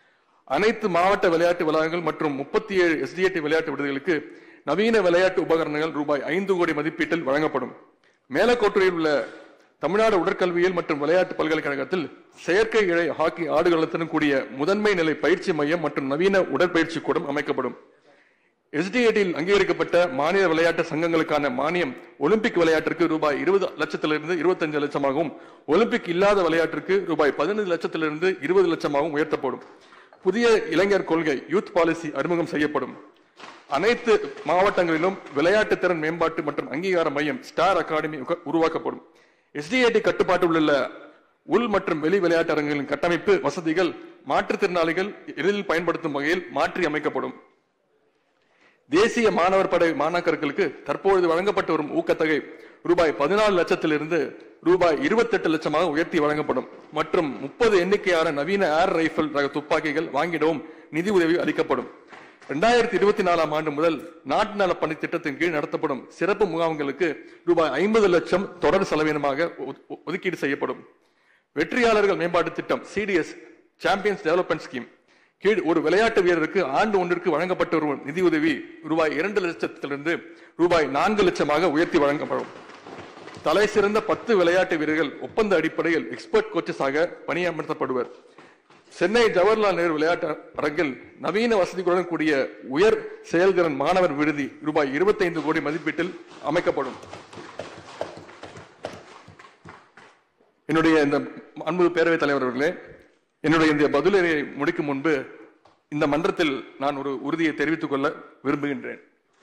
அனைத்து மாவட்ட விளையாட்டு வளாகங்கள் மற்றும் முப்பத்தி ஏழு எஸ்டிஏடி விளையாட்டு விடுதிகளுக்கு நவீன விளையாட்டு உபகரணங்கள் ரூபாய் ஐந்து கோடி மதிப்பீட்டில் வழங்கப்படும் மேலக்கோட்டையில் உள்ள தமிழ்நாடு உடற்கல்வியியல் மற்றும் விளையாட்டு பல்கலைக்கழகத்தில் செயற்கை இழை ஹாக்கி ஆடுகளத்துடன் கூடிய முதன்மை நிலை பயிற்சி மையம் மற்றும் நவீன உடற்பயிற்சி கூடம் அமைக்கப்படும் எஸ்டிஏடியில் அங்கீகரிக்கப்பட்ட மாநில விளையாட்டு சங்கங்களுக்கான மானியம் ஒலிம்பிக் விளையாட்டிற்கு ரூபாய் இருபது லட்சத்திலிருந்து இருபத்தஞ்சு லட்சமாகவும் ஒலிம்பிக் இல்லாத விளையாட்டிற்கு ரூபாய் பதினைந்து லட்சத்திலிருந்து இருபது லட்சமாகவும் உயர்த்தப்படும் புதிய இளைஞர் கொள்கை யூத் பாலிசி அறிமுகம் செய்யப்படும் அனைத்து மாவட்டங்களிலும் விளையாட்டு திறன் மேம்பாட்டு மற்றும் அங்கீகார மையம் ஸ்டார் அகாடமி உக- உருவாக்கப்படும் எஸ்டிஏடி கட்டுப்பாட்டில் உள்ள உள் மற்றும் வெளி விளையாட்டு அரங்குகளின் கட்டமைப்பு வசதிகள் மாற்றுத்திறனாளிகள் எளிதில் பயன்படுத்தும் வகையில் மாற்றி அமைக்கப்படும் தேசிய மாணவர் படை மாணாக்கர்களுக்கு தற்பொழுது வழங்கப்பட்டு வரும் ஊக்கத்தொகை ரூபாய் பதினாலு லட்சத்திலிருந்து ரூபாய் இருபத்தெட்டு லட்சமாக உயர்த்தி வழங்கப்படும் மற்றும் முப்பது எண்ணிக்கையான நவீன ஏர் ரைபிள் ரக துப்பாக்கிகள் வாங்கிடவும் நிதி உதவி அளிக்கப்படும் இரண்டாயிரத்தி இருபத்தி நாலாம் ஆண்டு முதல் நாட்டு நல பணி திட்டத்தின் கீழ் நடத்தப்படும் சிறப்பு முகாம்களுக்கு ரூபாய் ஐம்பது லட்சம் தொடர் செலவினமாக ஒ- ஒதுக்கீடு செய்யப்படும் வெற்றியாளர்கள் மேம்பாட்டு திட்டம் சிடிஎஸ் சாம்பியன்ஸ் டெவலப்மெண்ட் ஸ்கீம் கீழ் ஒரு விளையாட்டு வீரருக்கு ஆண்டு ஒன்றிற்கு வழங்கப்பட்ட ஒரு நிதியுதவி ரூபாய் இரண்டு லட்சத்திலிருந்து ரூபாய் நான்கு லட்சமாக உயர்த்தி வழங்கப்படும் தலை சிறந்த பத்து விளையாட்டு வீரர்கள் ஒப்பந்த அடிப்படையில் எக்ஸ்பர்ட் கோச்சஸாக பணியமர்த்தப்படுவர் சென்னை ஜவஹர்லால் நேரு விளையாட்டு அரங்கில் நவீன வசதிகளுடன் கூடிய உயர் செயல்திறன் மாணவர் விடுதி ரூபாய் 25 கோடி மதிப்பீட்டில் அமைக்கப்படும் என்னுடைய இந்த அன்பு பேரவைத் தலைவர் அவர்களே என்னுடைய இந்த பதிலுரையை முடிக்கும் முன்பு இந்த மன்றத்தில் நான் ஒரு உறுதியை தெரிவித்துக் கொள்ள விரும்புகின்றேன்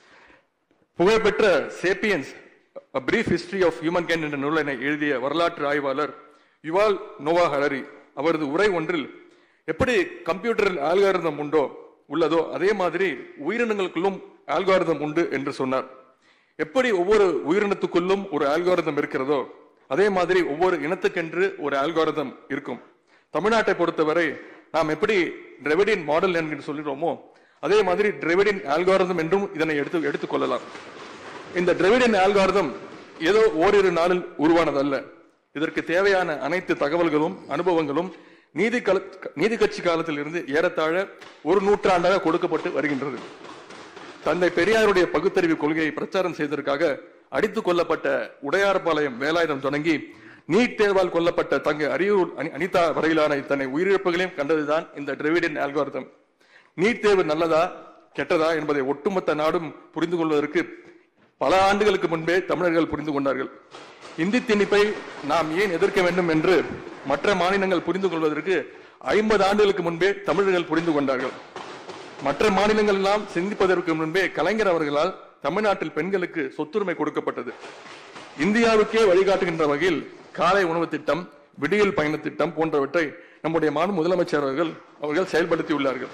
புகழ்பெற்ற Sapiens A Brief History of Humankind என்ற நூலினை எழுதிய வரலாற்று ஆய்வாளர் யுவால் நோவா ஹரரி அவரது உரை ஒன்றில் எப்படி கம்ப்யூட்டரில் ஆல்காரிதம் உண்டோ உள்ளதோ அதே மாதிரி உயிரினங்களுக்குள்ளும் ஆல்காரிதம் உண்டு என்று சொன்னார் எப்படி ஒவ்வொரு உயிரினத்துக்குள்ளும் ஒரு ஆல்காரிதம் இருக்கிறதோ அதே மாதிரி ஒவ்வொரு இனத்துக்கென்று ஒரு ஆல்காரிதம் இருக்கும் தமிழ்நாட்டை பொறுத்தவரை நாம் எப்படி டிரெவிடின் மாடல் என்று சொல்கிறோமோ அதே மாதிரி டிரெவிடின் ஆல்காரிதம் என்றும் இதனை எடுத்து எடுத்துக்கொள்ளலாம் இந்த டிரெவிடின் ஆல்காரிதம் ஏதோ ஓரிரு நாளில் உருவானதல்ல இதற்கு தேவையான அனைத்து தகவல்களும் அனுபவங்களும் நீதி கல நீதி கட்சி காலத்தில் இருந்து ஏறத்தாழ ஒரு நூற்றாண்டாக கொடுக்கப்பட்டு வருகின்றது தந்தை பெரியாருடைய பகுத்தறிவு கொள்கையை பிரச்சாரம் செய்ததற்காக அடித்துக் கொல்லப்பட்ட உடையார்பாளையம் வேலாயுதம் தொடங்கி நீட் தேர்வால் கொல்லப்பட்ட தங்க அரியூர் அனி- அனிதா வரையிலான இத்தனை உயிரிழப்புகளையும் கண்டதுதான் இந்த டிரெவிடின் ஆல்காரிதம் நீட் தேர்வு நல்லதா கெட்டதா என்பதை ஒட்டுமொத்த நாடும் புரிந்து கொள்வதற்கு பல ஆண்டுகளுக்கு முன்பே தமிழர்கள் புரிந்து கொண்டார்கள் இந்தி திணிப்பை நாம் ஏன் எதிர்க்க வேண்டும் என்று மற்ற மாநிலங்கள் புரிந்து கொள்வதற்கு ஐம்பது ஆண்டுகளுக்கு முன்பே தமிழர்கள் புரிந்து கொண்டார்கள் மற்ற மாநிலங்கள் எல்லாம் சிந்திப்பதற்கு முன்பே கலைஞர் அவர்களால் தமிழ்நாட்டில் பெண்களுக்கு சொத்துரிமை கொடுக்கப்பட்டது இந்தியாவுக்கே வழிகாட்டுகின்ற வகையில் காலை உணவு திட்டம் விடியல் பயண திட்டம் போன்றவற்றை நம்முடைய மாநில முதலமைச்சர் அவர்கள் அவர்கள் செயல்படுத்தியுள்ளார்கள்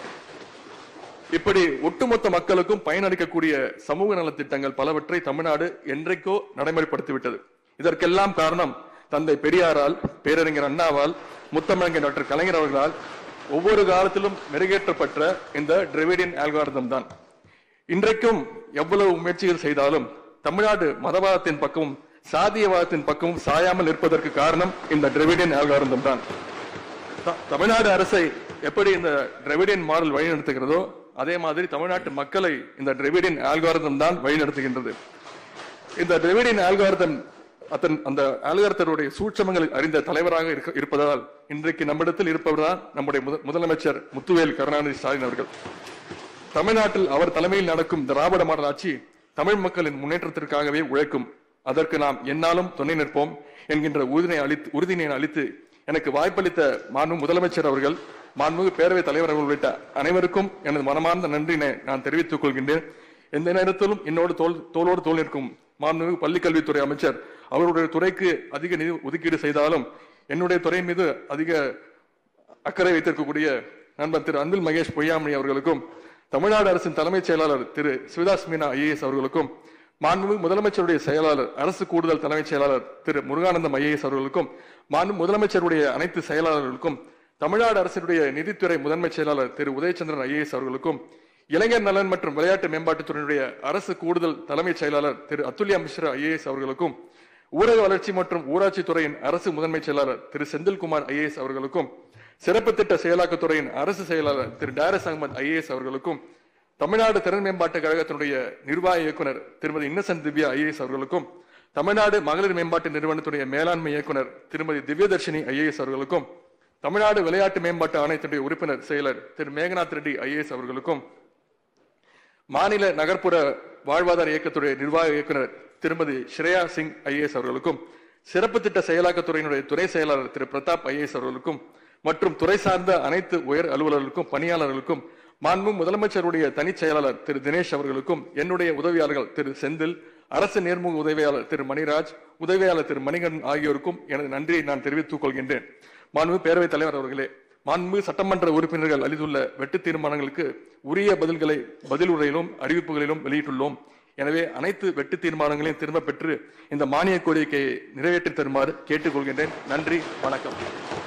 இப்படி ஒட்டுமொத்த மக்களுக்கும் பயனளிக்கக்கூடிய சமூக நலத் திட்டங்கள் பலவற்றை தமிழ்நாடு என்றைக்கோ நடைமுறைப்படுத்திவிட்டது இதற்கெல்லாம் காரணம் தந்தை பெரியாரால் பேரறிஞர் அண்ணாவால் முத்தமிழங்க டாக்டர் கலைஞர் அவர்களால் ஒவ்வொரு காலத்திலும் மெருகேற்றப்பட்ட இந்த டிரெவிடியன் ஆல்காரிதம் தான் இன்றைக்கும் எவ்வளவு முயற்சிகள் செய்தாலும் தமிழ்நாடு மதவாதத்தின் பக்கமும் சாதியவாதத்தின் பக்கமும் சாயாமல் இருப்பதற்கு காரணம் இந்த டிரெவிடியன் ஆல்காரிதம் தான் த- தமிழ்நாடு அரசை எப்படி இந்த டிரெவிடியன் மாடல் வழிநடத்துகிறதோ அதே மாதிரி தமிழ்நாட்டு மக்களை இந்த டிரெவிடியன் ஆல்காரிதம் தான் வழிநடத்துகின்றது இந்த டிரெவிடியன் ஆல்காரிதம் அத்தன் அந்த ஆல்காரத்தருடைய சூட்சமங்களை அறிந்த தலைவராக இருக்க- இருப்பதால் இன்றைக்கு நம்மிடத்தில் இருப்பவர் தான் நம்முடைய முத- முதலமைச்சர் முத்துவேல் கருணாநிதி ஸ்டாலின் அவர்கள் தமிழ்நாட்டில் அவர் தலைமையில் நடக்கும் திராவிட மாடல் ஆட்சி தமிழ் மக்களின் முன்னேற்றத்திற்காகவே உழைக்கும் அதற்கு நாம் என்னாலும் துணை நிற்போம் என்கின்ற உறுதினை அளித்து உறுதியினை அளித்து எனக்கு வாய்ப்பளித்த மாண்பு முதலமைச்சர் அவர்கள் மாண்புமிகு பேரவைத் தலைவர் அவர்கள் உள்ளிட்ட அனைவருக்கும் எனது மனமார்ந்த நன்றினை நான் தெரிவித்துக் கொள்கின்றேன் எந்த நேரத்திலும் என்னோடு தோல் தோளோடு தோல் நிற்கும் மாண்புமிகு பள்ளிக்கல்வித்துறை அமைச்சர் அவருடைய துறைக்கு அதிக நிதி ஒதுக்கீடு செய்தாலும் என்னுடைய துறை மீது அதிக அக்கறை வைத்திருக்கக்கூடிய நண்பர் திரு அன்பில் மகேஷ் பொய்யாமணி அவர்களுக்கும் தமிழ்நாடு அரசின் தலைமைச் செயலாளர் திரு சிவதாஸ் மீனா ஐஏஎஸ் அவர்களுக்கும் மாண்புமிகு முதலமைச்சருடைய செயலாளர் அரசு கூடுதல் தலைமைச் செயலாளர் திரு முருகானந்தம் ஐஏஎஸ் அவர்களுக்கும் மாண்பு முதலமைச்சருடைய அனைத்து செயலாளர்களுக்கும் தமிழ்நாடு அரசினுடைய நிதித்துறை முதன்மைச் செயலாளர் திரு உதயச்சந்திரன் ஐஏஎஸ் அவர்களுக்கும் இளைஞர் நலன் மற்றும் விளையாட்டு மேம்பாட்டுத்துறையினுடைய அரசு கூடுதல் தலைமைச் செயலாளர் திரு அத்துல்யா மிஸ்ரா ஐஏஎஸ் அவர்களுக்கும் ஊரக வளர்ச்சி மற்றும் ஊராட்சி துறையின் அரசு முதன்மைச் செயலாளர் திரு செந்தில்குமார் ஐஏஎஸ் அவர்களுக்கும் சிறப்பு திட்ட செயலாக்கத்துறையின் அரசு செயலாளர் திரு டாரஸ் அகமது ஐஏஎஸ் அவர்களுக்கும் தமிழ்நாடு திறன் மேம்பாட்டு கழகத்தினுடைய நிர்வாக இயக்குனர் திருமதி இன்னசென்ட் திவ்யா ஐஏஎஸ் அவர்களுக்கும் தமிழ்நாடு மகளிர் மேம்பாட்டு நிறுவனத்துடைய மேலாண்மை இயக்குனர் திருமதி திவ்யதர்ஷினி ஐஏஎஸ் அவர்களுக்கும் தமிழ்நாடு விளையாட்டு மேம்பாட்டு ஆணையத்துடைய உறுப்பினர் செயலர் திரு மேகநாத் ரெட்டி ஐஏஎஸ் அவர்களுக்கும் மாநில நகர்ப்புற வாழ்வாதார இயக்கத்துடைய நிர்வாக இயக்குனர் திருமதி ஸ்ரேயா சிங் ஐஏஎஸ் அவர்களுக்கும் சிறப்பு திட்ட செயலாக்கத்துறையினுடைய துறை செயலாளர் திரு பிரதாப் ஐஏஎஸ் அவர்களுக்கும் மற்றும் துறை சார்ந்த அனைத்து உயர் அலுவலர்களுக்கும் பணியாளர்களுக்கும் மாண்பு முதலமைச்சருடைய தனிச் செயலாளர் திரு தினேஷ் அவர்களுக்கும் என்னுடைய உதவியாளர்கள் திரு செந்தில் அரசு நேர்முக உதவியாளர் திரு மணிராஜ் உதவியாளர் திரு மணிகண்டன் ஆகியோருக்கும் எனது நன்றியை நான் தெரிவித்துக் கொள்கின்றேன் மாண்பு பேரவைத் தலைவர் அவர்களே மாண்பு சட்டமன்ற உறுப்பினர்கள் அளித்துள்ள வெட்டு தீர்மானங்களுக்கு உரிய பதில்களை பதில் உரையிலும் அறிவிப்புகளிலும் வெளியிட்டுள்ளோம் எனவே அனைத்து வெட்டு தீர்மானங்களையும் திரும்ப பெற்று இந்த மானிய கோரிக்கையை நிறைவேற்றி தருமாறு கேட்டுக்கொள்கின்றேன் நன்றி வணக்கம்